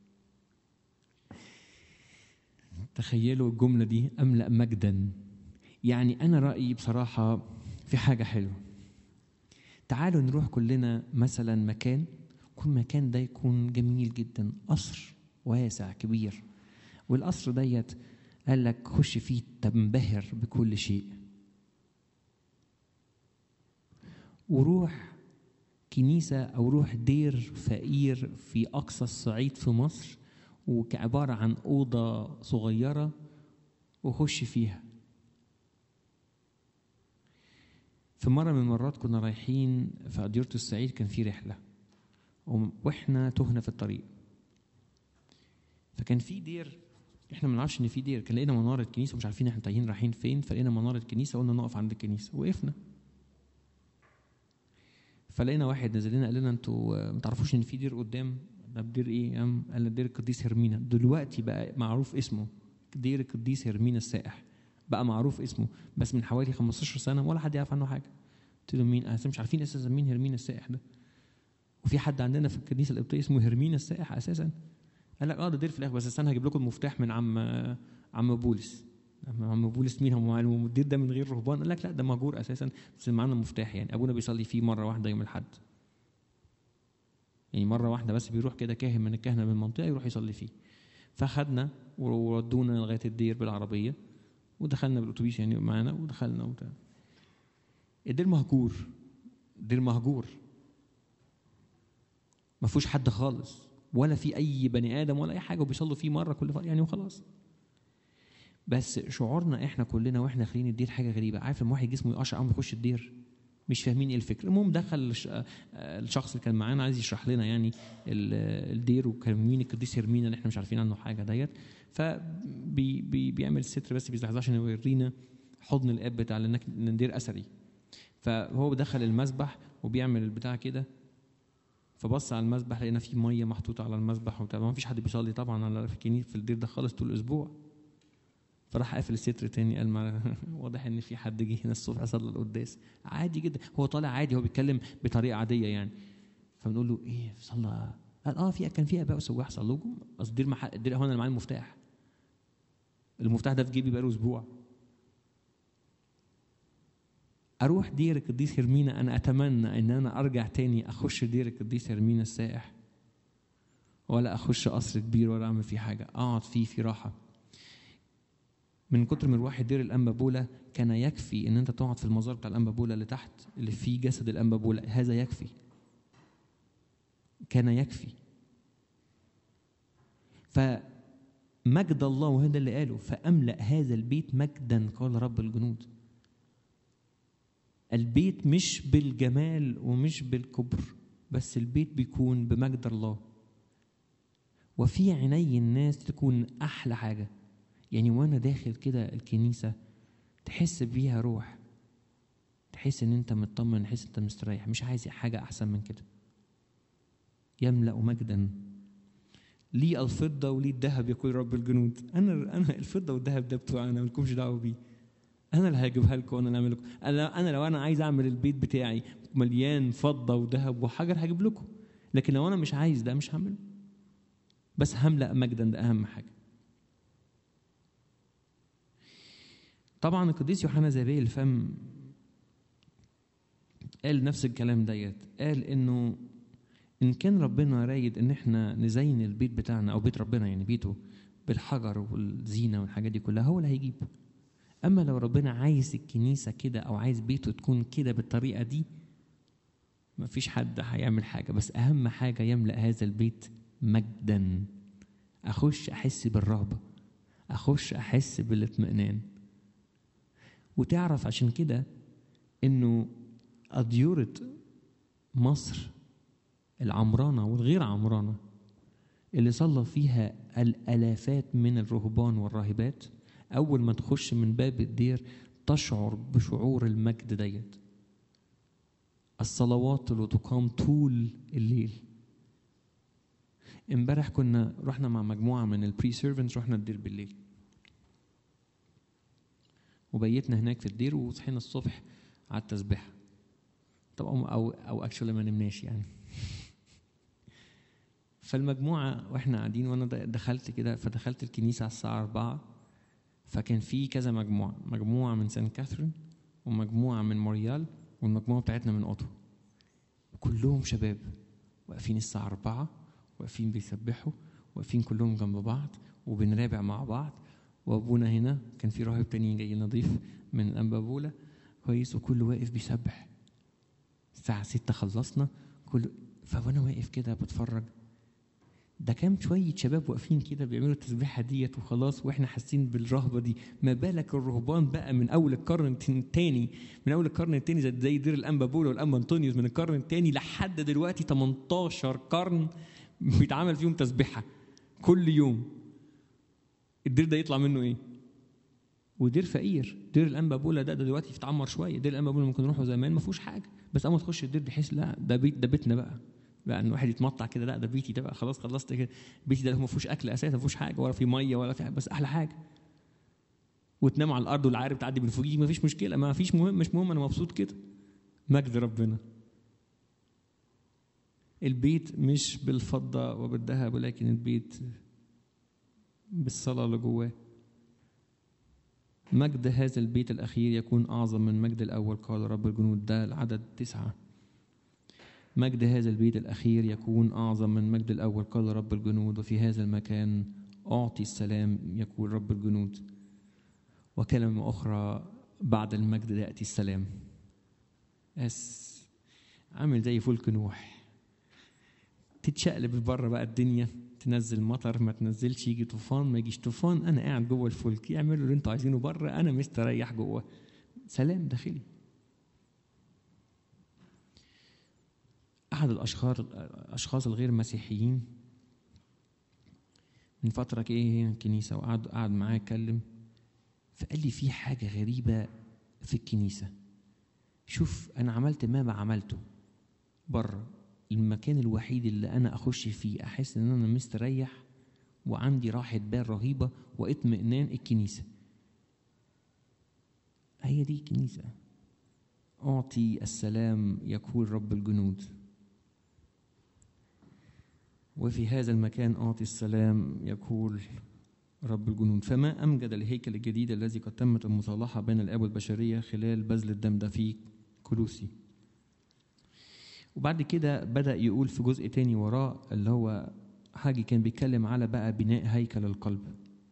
تخيلوا الجملة دي أملأ مجدا يعني أنا رأيي بصراحة في حاجة حلوة تعالوا نروح كلنا مثلا مكان كل مكان ده يكون جميل جدا قصر واسع كبير والقصر ديت قال لك خش فيه تنبهر بكل شيء وروح كنيسة أو روح دير فقير في أقصى الصعيد في مصر وكعبارة عن أوضة صغيرة وخش فيها في مرة من المرات كنا رايحين في أديرة الصعيد كان في رحلة واحنا تهنا في الطريق فكان في دير احنا ما نعرفش ان في دير كان لقينا مناره كنيسه ومش عارفين احنا تايهين رايحين فين فلقينا مناره كنيسه قلنا نقف عند الكنيسه وقفنا فلقينا واحد نزل لنا قال لنا انتوا ما تعرفوش ان في دير قدام ده دير ايه يا عم قال لنا دير القديس هرمينا دلوقتي بقى معروف اسمه دير القديس هرمينا السائح بقى معروف اسمه بس من حوالي 15 سنه ولا حد يعرف عنه حاجه قلت له مين انا مش عارفين اساسا مين هرمينا السائح ده وفي حد عندنا في الكنيسه القبطيه اسمه هرمينا السائح اساسا قال لك اه ده دير في الاخر بس استنى هجيب لكم المفتاح من عم عم بولس عم بولس مين هو الدير ده من غير رهبان قال لك لا ده مهجور اساسا بس معانا مفتاح يعني ابونا بيصلي فيه مره واحده يوم الاحد يعني مره واحده بس بيروح كده كاهن من الكهنه من المنطقه يروح يصلي فيه فاخدنا وودونا لغايه الدير بالعربيه ودخلنا بالاتوبيس يعني معانا ودخلنا وبتاع الدير مهجور دير مهجور ما فيهوش حد خالص ولا في اي بني ادم ولا اي حاجه وبيصلوا فيه مره كل فتره يعني وخلاص بس شعورنا احنا كلنا واحنا داخلين الدير حاجه غريبه عارف لما واحد جسمه يقشعر قام يخش الدير مش فاهمين ايه الفكره المهم دخل الش- آه، الشخص اللي كان معانا عايز يشرح لنا يعني ال- الدير وكان مين القديس هرمينا اللي احنا مش عارفين عنه حاجه ديت فبيعمل الستر بس بيزحزح عشان يورينا حضن الاب بتاع لانك إن الدير اثري فهو دخل المسبح وبيعمل البتاع كده فبص على المسبح لقينا فيه ميه محطوطه على المسبح وبتاع ما فيش حد بيصلي طبعا على في الكنيسه في الدير ده خالص طول الاسبوع فراح قافل الستر تاني قال ما واضح ان في حد جه هنا الصبح صلى القداس عادي جدا هو طالع عادي هو بيتكلم بطريقه عاديه يعني فبنقول له ايه صلى قال اه في كان في اباء وسواح صلوا لكم اصل الدير مح... الدير هو انا اللي معايا المفتاح المفتاح ده في جيبي بقاله اسبوع اروح دير القديس هرمينا انا اتمنى ان انا ارجع تاني اخش دير القديس هرمينا السائح ولا اخش قصر كبير ولا اعمل فيه حاجه اقعد فيه في راحه من كتر مروح دير الانبابوله كان يكفي ان انت تقعد في المزار بتاع الانبابوله اللي تحت اللي فيه جسد الانبابوله هذا يكفي كان يكفي فمجد الله وهذا اللي قاله فاملا هذا البيت مجدا قال رب الجنود البيت مش بالجمال ومش بالكبر بس البيت بيكون بمجد الله وفي عيني الناس تكون احلى حاجه يعني وانا داخل كده الكنيسه تحس بيها روح تحس ان انت مطمن تحس انت مستريح مش عايز حاجه احسن من كده يملا مجدا لي الفضه ولي الذهب يقول رب الجنود انا انا الفضه والذهب ده بتوعي انا مالكمش دعوه بيه انا اللي هجيبها لكم وانا اللي هعمل لكم انا انا لو انا عايز اعمل البيت بتاعي مليان فضه وذهب وحجر هجيب لكم لكن لو انا مش عايز ده مش هعمله بس هملا مجدا ده اهم حاجه طبعا القديس يوحنا زابيل الفم قال نفس الكلام ديت قال انه ان كان ربنا رايد ان احنا نزين البيت بتاعنا او بيت ربنا يعني بيته بالحجر والزينه والحاجات دي كلها هو اللي هيجيب اما لو ربنا عايز الكنيسه كده او عايز بيته تكون كده بالطريقه دي مفيش حد هيعمل حاجه بس اهم حاجه يملا هذا البيت مجدا اخش احس بالرهبه اخش احس بالاطمئنان وتعرف عشان كده انه أديورة مصر العمرانة والغير عمرانة اللي صلى فيها الآلافات من الرهبان والراهبات أول ما تخش من باب الدير تشعر بشعور المجد ديت الصلوات اللي تقام طول الليل امبارح كنا رحنا مع مجموعة من البري سيرفنتس رحنا الدير بالليل وبيتنا هناك في الدير وصحينا الصبح على التسبيحة طبعا او او اكشولي ما نمناش يعني فالمجموعة واحنا قاعدين وانا دخلت كده فدخلت الكنيسة على الساعة 4 فكان في كذا مجموعة مجموعة من سان كاثرين ومجموعة من موريال والمجموعة بتاعتنا من اوتو كلهم شباب واقفين الساعة 4 واقفين بيسبحوا واقفين كلهم جنب بعض وبنرابع مع بعض وابونا هنا كان في راهب تاني جاي نضيف من الانبابوله كويس وكله واقف بيسبح الساعة ستة خلصنا كل فوانا واقف كده بتفرج ده كام شوية شباب واقفين كده بيعملوا التسبيحة ديت وخلاص واحنا حاسين بالرهبة دي ما بالك الرهبان بقى من أول القرن الثاني من أول القرن الثاني زي زي دير الأنبا بولا والأنبا أنطونيوس من القرن الثاني لحد دلوقتي 18 قرن بيتعمل فيهم تسبيحة كل يوم الدير ده يطلع منه ايه؟ ودير فقير دير الانبا بولا ده, ده دلوقتي يتعمر شويه دير الانبا بولا ممكن نروحه زمان ما فيهوش حاجه بس اول ما تخش الدير تحس لا ده بيت ده بيتنا بقى بقى ان واحد يتمطع كده لا ده بيتي ده بقى خلاص خلصت كده بيتي ده ما فيهوش اكل اساسا ما فيهوش حاجه ولا في ميه ولا في حاجة بس احلى حاجه وتنام على الارض والعارب تعدي من فوقيك ما فيش مشكله ما فيش مهم مش مهم انا مبسوط كده مجد ربنا البيت مش بالفضه وبالذهب ولكن البيت بالصلاه اللي جواه مجد هذا البيت الأخير يكون أعظم من مجد الأول قال رب الجنود ده العدد تسعة مجد هذا البيت الأخير يكون أعظم من مجد الأول قال رب الجنود وفي هذا المكان أعطي السلام يقول رب الجنود وكلمة أخرى بعد المجد يأتي السلام بس عامل زي فلك نوح تتشقلب بره بقى الدنيا تنزل مطر ما تنزلش يجي طوفان ما يجيش طوفان انا قاعد جوه الفلك اعملوا اللي انتوا عايزينه بره انا مستريح جوه سلام داخلي احد الاشخاص الاشخاص الغير مسيحيين من فتره كده هنا الكنيسه وقعد قعد معايا اتكلم فقال لي في حاجه غريبه في الكنيسه شوف انا عملت ما ما عملته بره المكان الوحيد اللي انا اخش فيه احس ان انا مستريح وعندي راحه بال رهيبه واطمئنان الكنيسه هي دي الكنيسه اعطي السلام يقول رب الجنود وفي هذا المكان اعطي السلام يقول رب الجنود فما امجد الهيكل الجديد الذي قد تمت المصالحه بين الاب والبشريه خلال بذل الدم ده في كلوسي وبعد كده بدأ يقول في جزء تاني وراه اللي هو حاجة كان بيتكلم على بقى بناء هيكل القلب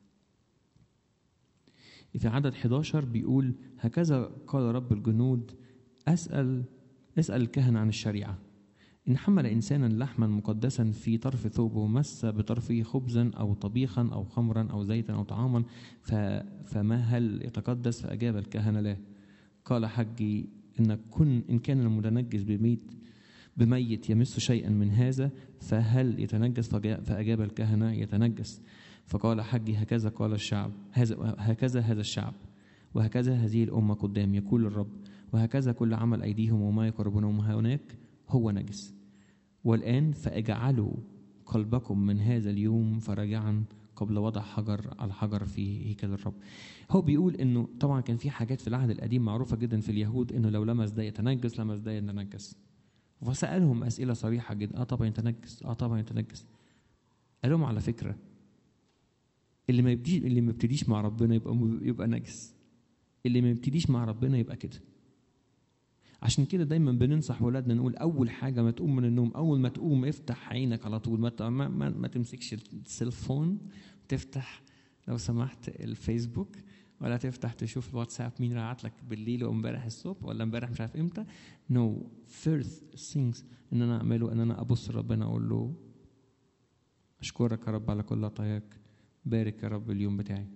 في عدد 11 بيقول هكذا قال رب الجنود أسأل اسأل الكهنة عن الشريعة إن حمل إنسانا لحما مقدسا في طرف ثوبه مس بطرفه خبزا أو طبيخا أو خمرا أو زيتا أو طعاما فما هل يتقدس فأجاب الكهنة لا قال حجي إن كن إن كان المتنجس بميت بميت يمس شيئا من هذا فهل يتنجس فأجاب الكهنة يتنجس فقال حجي هكذا قال الشعب هذا هكذا هذا الشعب وهكذا هذه الأمة قدام يقول الرب وهكذا كل عمل أيديهم وما يقربونهم هناك هو نجس والآن فاجعلوا قلبكم من هذا اليوم فرجعا قبل وضع حجر على حجر في هيكل الرب هو بيقول انه طبعا كان في حاجات في العهد القديم معروفه جدا في اليهود انه لو لمس ده يتنجس لمس ده يتنجس فسالهم اسئله صريحه جدا اه طبعا يتنجس اه طبعا يتنجس قال لهم على فكره اللي ما يبتديش اللي ما يبتديش مع ربنا يبقى يبقى نجس اللي ما يبتديش مع ربنا يبقى كده عشان كده دايما بننصح ولادنا نقول اول حاجه ما تقوم من النوم اول ما تقوم افتح عينك على طول ما ما, ما, ما تمسكش السيلفون تفتح لو سمحت الفيسبوك ولا تفتح تشوف الواتساب مين بعت لك بالليل وامبارح الصبح ولا امبارح مش عارف امتى نو no. first things ان انا اعمله ان انا ابص ربنا اقول له اشكرك يا رب على كل عطاياك بارك يا رب اليوم بتاعي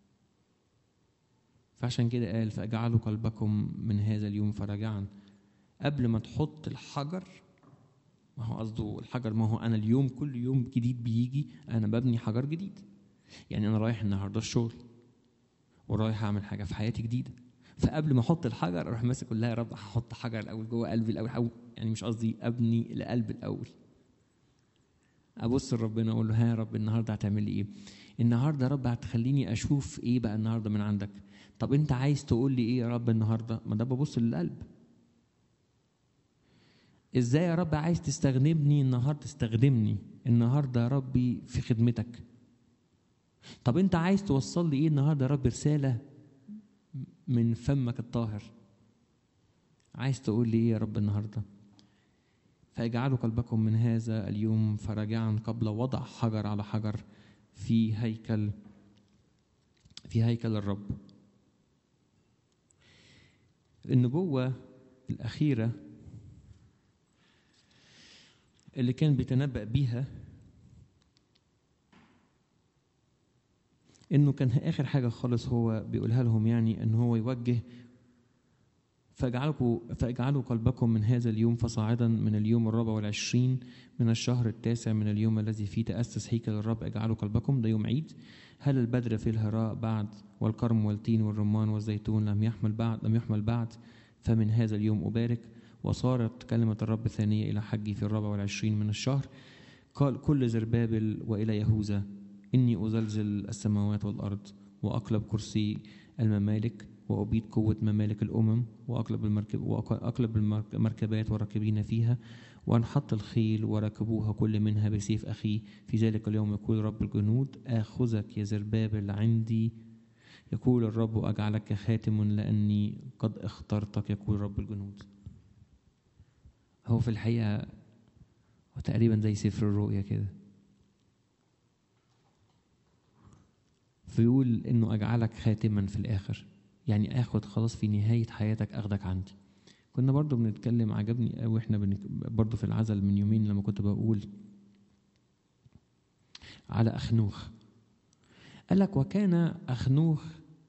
فعشان كده قال فاجعلوا قلبكم من هذا اليوم فرجعا قبل ما تحط الحجر ما هو قصده الحجر ما هو انا اليوم كل يوم جديد بيجي انا ببني حجر جديد يعني انا رايح النهارده الشغل ورايح اعمل حاجه في حياتي جديده فقبل ما احط الحجر اروح ماسك اقول لها يا رب هحط حجر الاول جوه قلبي الاول أو يعني مش قصدي ابني لقلب الاول ابص لربنا اقول له ها يا رب النهارده هتعمل لي ايه النهارده يا رب هتخليني اشوف ايه بقى النهارده من عندك طب انت عايز تقول لي ايه يا رب النهارده ما ده ببص للقلب ازاي يا رب عايز تستخدمني النهارده تستخدمني النهارده يا ربي في خدمتك طب انت عايز توصل لي ايه النهارده يا رب رساله من فمك الطاهر عايز تقول لي ايه يا رب النهارده فاجعلوا قلبكم من هذا اليوم فرجعا قبل وضع حجر على حجر في هيكل في هيكل الرب النبوة الأخيرة اللي كان بيتنبأ بيها انه كان اخر حاجه خالص هو بيقولها لهم يعني ان هو يوجه فاجعلوا فاجعلوا قلبكم من هذا اليوم فصاعدا من اليوم الرابع والعشرين من الشهر التاسع من اليوم الذي فيه تأسس هيكل الرب اجعلوا قلبكم ده يوم عيد هل البدر في الهراء بعد والكرم والتين والرمان والزيتون لم يحمل بعد لم يحمل بعد فمن هذا اليوم أبارك وصارت كلمة الرب ثانية إلى حجي في الرابع والعشرين من الشهر قال كل زربابل وإلى يهوذا إني أزلزل السماوات والأرض وأقلب كرسي الممالك وأبيد قوة ممالك الأمم وأقلب المركب وأقلب المركبات والراكبين فيها وأنحط الخيل وركبوها كل منها بسيف أخيه في ذلك اليوم يقول رب الجنود آخذك يا زربابل عندي يقول الرب أجعلك خاتم لأني قد اخترتك يقول رب الجنود هو في الحقيقة هو تقريبا زي سفر الرؤيا كده فيقول انه اجعلك خاتما في الاخر يعني اخد خلاص في نهايه حياتك اخدك عندي كنا برضو بنتكلم عجبني قوي احنا بنك... برضو في العزل من يومين لما كنت بقول على أخنوخ قال لك وكان أخنوخ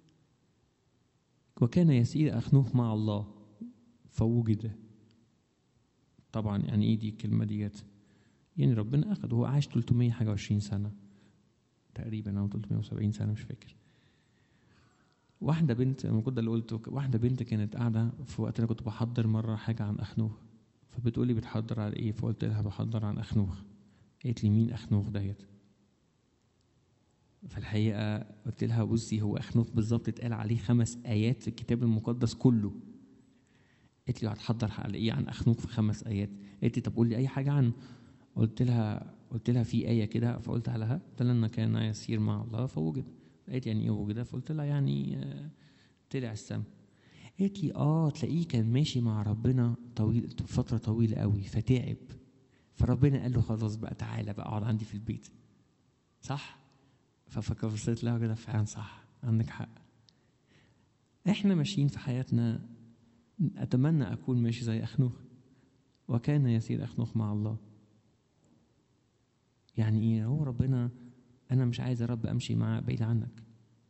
وكان يسير أخنوخ مع الله فوجد طبعا يعني ايه دي الكلمة ديت يعني ربنا أخذ هو عاش 300 حاجة وعشرين سنة تقريبا أو 370 سنة مش فاكر واحدة بنت لما كنت اللي قلته واحدة بنت كانت قاعدة في وقت أنا كنت بحضر مرة حاجة عن أخنوخ فبتقولي بتحضر على إيه فقلت لها بحضر عن أخنوخ قالت لي مين أخنوخ ديت فالحقيقة قلت لها بصي هو أخنوخ بالظبط اتقال عليه خمس آيات في الكتاب المقدس كله قالت لي هتحضر على إيه عن أخنوخ في خمس آيات قالت لي طب قول لي أي حاجة عنه قلت لها قلت لها في آية كده فقلت لها قلت لها إن كان يسير مع الله فوجد قالت يعني إيه وجد فقلت لها يعني آه، طلع السما قالت لي اه تلاقيه كان ماشي مع ربنا طويل فترة طويلة قوي فتعب فربنا قال له خلاص بقى تعالى بقى اقعد عندي في البيت صح ففكرت لها كده فعلا صح عندك حق احنا ماشيين في حياتنا اتمنى اكون ماشي زي اخنوخ وكان يسير اخنوخ مع الله يعني ايه هو ربنا انا مش عايز يا رب امشي مع بعيد عنك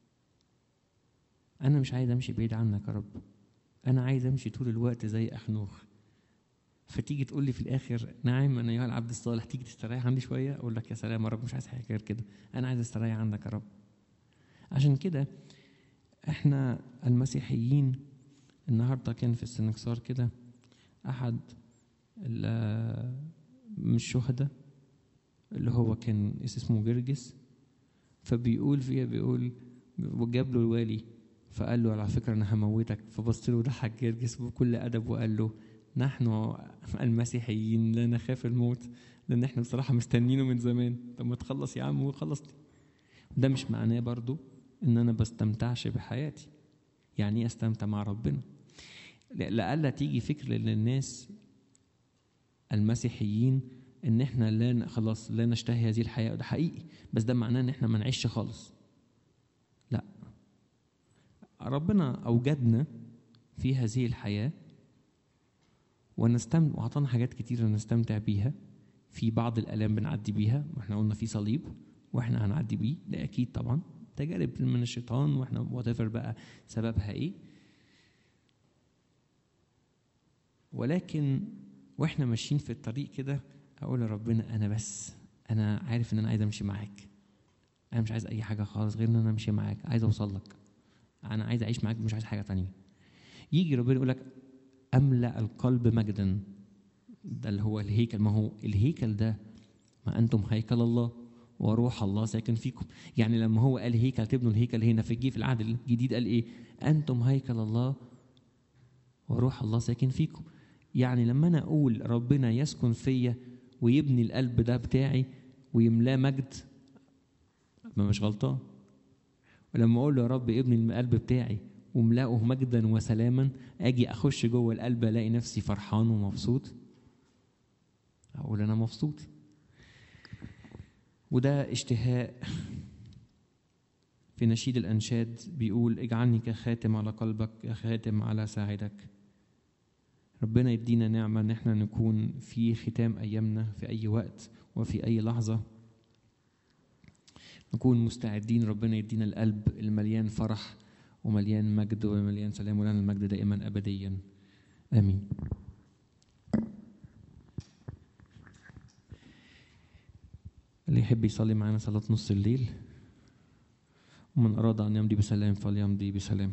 انا مش عايز امشي بعيد عنك يا رب انا عايز امشي طول الوقت زي اخنوخ فتيجي تقول لي في الاخر نعم انا ايها العبد الصالح تيجي تستريح عندي شويه اقول لك يا سلام يا رب مش عايز حاجه غير كده انا عايز استريح عندك يا رب عشان كده احنا المسيحيين النهارده كان في السنكسار كده احد ال- من الشهداء اللي هو كان اسمه جرجس فبيقول فيها بيقول وجاب له الوالي فقال له على فكره انا هموتك فبص له وضحك جرجس بكل ادب وقال له نحن المسيحيين لا نخاف الموت لان احنا بصراحه مستنينه من زمان طب ما تخلص يا عم وخلصت ده مش معناه برضو ان انا بستمتعش بحياتي يعني ايه استمتع مع ربنا لا- لألا تيجي فكر للناس المسيحيين ان احنا لا ن- خلاص لا نشتهي هذه الحياه وده حقيقي بس ده معناه ان احنا ما نعيش خالص لا ربنا اوجدنا في هذه الحياه ونستمتع وعطانا حاجات كتيرة نستمتع بيها في بعض الآلام بنعدي بيها واحنا قلنا في صليب واحنا هنعدي بيه ده أكيد طبعا تجارب من الشيطان واحنا وات بقى سببها ايه ولكن واحنا ماشيين في الطريق كده اقول لربنا انا بس انا عارف ان انا عايز امشي معاك انا مش عايز اي حاجه خالص غير ان انا امشي معاك عايز اوصل لك انا عايز اعيش معاك مش عايز حاجه تانية يجي ربنا يقول لك املا القلب مجدا ده اللي هو الهيكل ما هو الهيكل ده ما انتم هيكل الله وروح الله ساكن فيكم يعني لما هو قال هيكل تبنوا الهيكل هنا في الجي في العهد الجديد قال ايه انتم هيكل الله وروح الله ساكن فيكم يعني لما انا اقول ربنا يسكن فيا ويبني القلب ده بتاعي ويملاه مجد ما مش غلطان ولما اقول له يا رب ابني القلب بتاعي وملأه مجدا وسلاما اجي اخش جوه القلب الاقي نفسي فرحان ومبسوط اقول انا مبسوط وده اشتهاء في نشيد الانشاد بيقول اجعلني كخاتم على قلبك كخاتم على ساعدك ربنا يدينا نعمة ان احنا نكون في ختام ايامنا في اي وقت وفي اي لحظة نكون مستعدين ربنا يدينا القلب المليان فرح ومليان مجد ومليان سلام ولنا المجد دائما ابديا امين اللي يحب يصلي معنا صلاة نص الليل ومن أراد أن يمضي بسلام فليمضي بسلام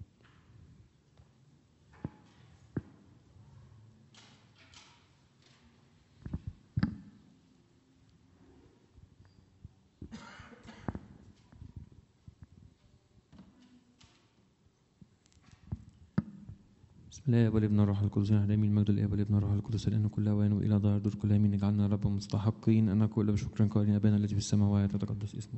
بسم الله والابن الروح القدس نعلم المجد الاب والابن الروح القدس لانه كل اوان والى دار دور كل امين اجعلنا رب مستحقين ان نقول بشكر قائلين ابانا الذي في السماوات يتقدس اسمه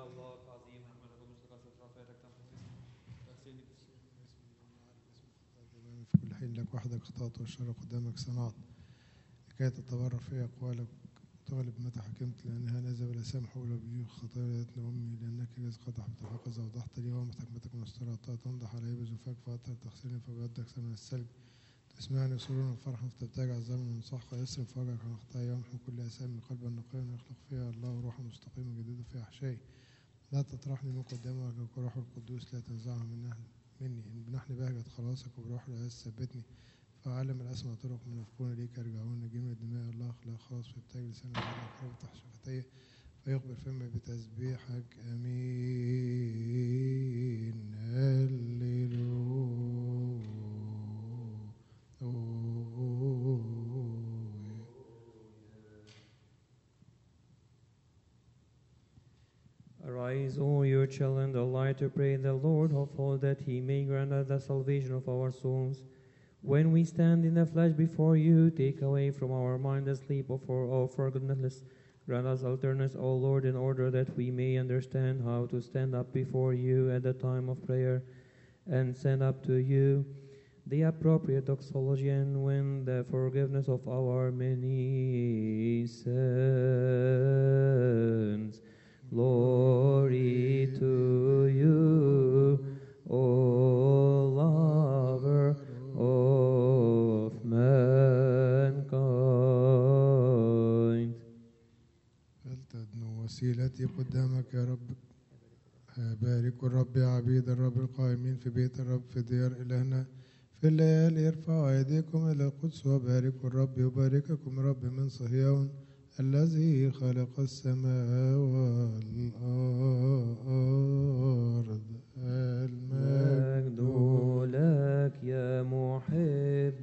الله العظيم احمدك ومجدك على رفعتك تغسلني في كل حين لك وحدك خطأت والشر قدامك صنعت لكي تتبرر في أقوالك تغلب متى حكمت لأنها نزل ولا سمح ولا بيوخ خطاياتنا أمي لأنك إذا قد أحبت فقد أوضحت لي وأمت حكمتك مسترة تنضح علي بزفاك فأطهر تغسلني فبيضك ثمن السلب تسمعني سرورا وفرحا فتبتاج الظلم من صحك ويسرف وجهك عن خطايا ويمحو كل أسامي قلبا نقيا ويخلق فيها الله روحا مستقيما جديدا في أحشائي لا تطرحني من قدام وجهك وروح القدوس لا تنزعها من نحن مني إن بنحن بهجة خلاصك وبروح العز ثبتني فأعلم الأسمى طرق منافقون ليك يرجعون جميع دماء الله خلاق خلاص في بتاج لسان الحرب تحت شفتيه فيخبر فمي بتسبيحك أمين هللويا Arise, O your children, the light to pray the Lord of all that he may grant us the salvation of our souls. When we stand in the flesh before you, take away from our mind the sleep of our, our forgetfulness. Grant us alternance, O Lord, in order that we may understand how to stand up before you at the time of prayer and send up to you the appropriate doxology and win the forgiveness of our many sins. Glory to you, O lover of mankind. فلتدنو وسيلتي قدامك يا رب بارك الرب يا عبيد الرب القائمين في بيت الرب في ديار إلهنا في الليالي ارفعوا أيديكم إلى القدس وباركوا الرب يبارككم رب من صهيون الذي خلق السماء والأرض المجد مجد لك يا محب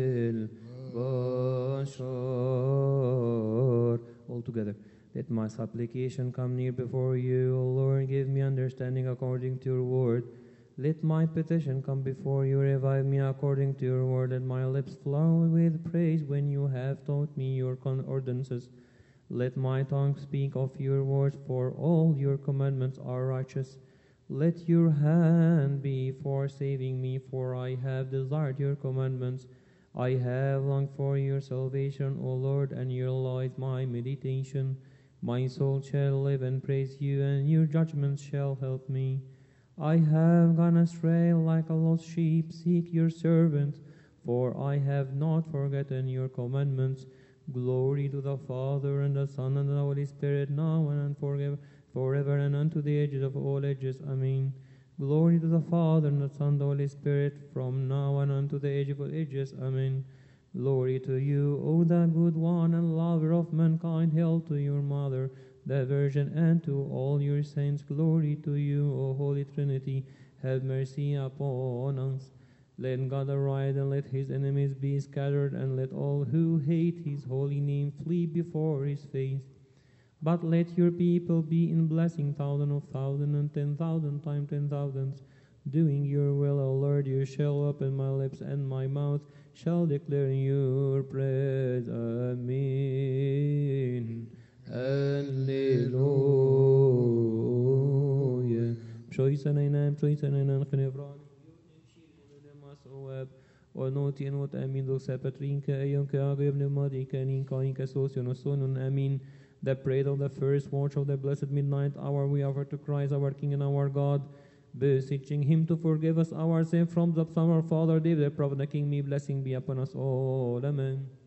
البشر All together. Let my supplication come near before you, O Lord. Give me understanding according to your word. Let my petition come before you. Revive me according to your word. Let my lips flow with praise when you have taught me your con- ordinances. Let my tongue speak of your words, for all your commandments are righteous. Let your hand be for saving me, for I have desired your commandments. I have longed for your salvation, O Lord, and your law is my meditation. My soul shall live and praise you, and your judgments shall help me. I have gone astray like a lost sheep. Seek your servant, for I have not forgotten your commandments. Glory to the Father, and the Son, and the Holy Spirit, now and forever, forever and unto the ages of all ages. Amen. Glory to the Father, and the Son, and the Holy Spirit, from now and unto the age of all ages. Amen. Glory to you, O the good one and lover of mankind. Hail to your mother, the Virgin, and to all your saints. Glory to you, O Holy Trinity. Have mercy upon us. Let God arise and let his enemies be scattered, and let all who hate his holy name flee before his face. But let your people be in blessing, thousand of thousand and ten thousand times ten thousands. Doing your will, O Lord, you shall open my lips, and my mouth shall declare your praise. Amen. Alleluia. Psoisanainan, psoisanainan, genevran. ونوتي نوت امين دوك سابترين كايون كاغيب نمادي كانين كاين كاسوسيون وسونون امين The praise of the first watch of the blessed midnight hour we offer to Christ our King and our God, beseeching him to forgive us our sin from the Son of our Father David, the prophet, the King, me blessing be upon us all. Amen.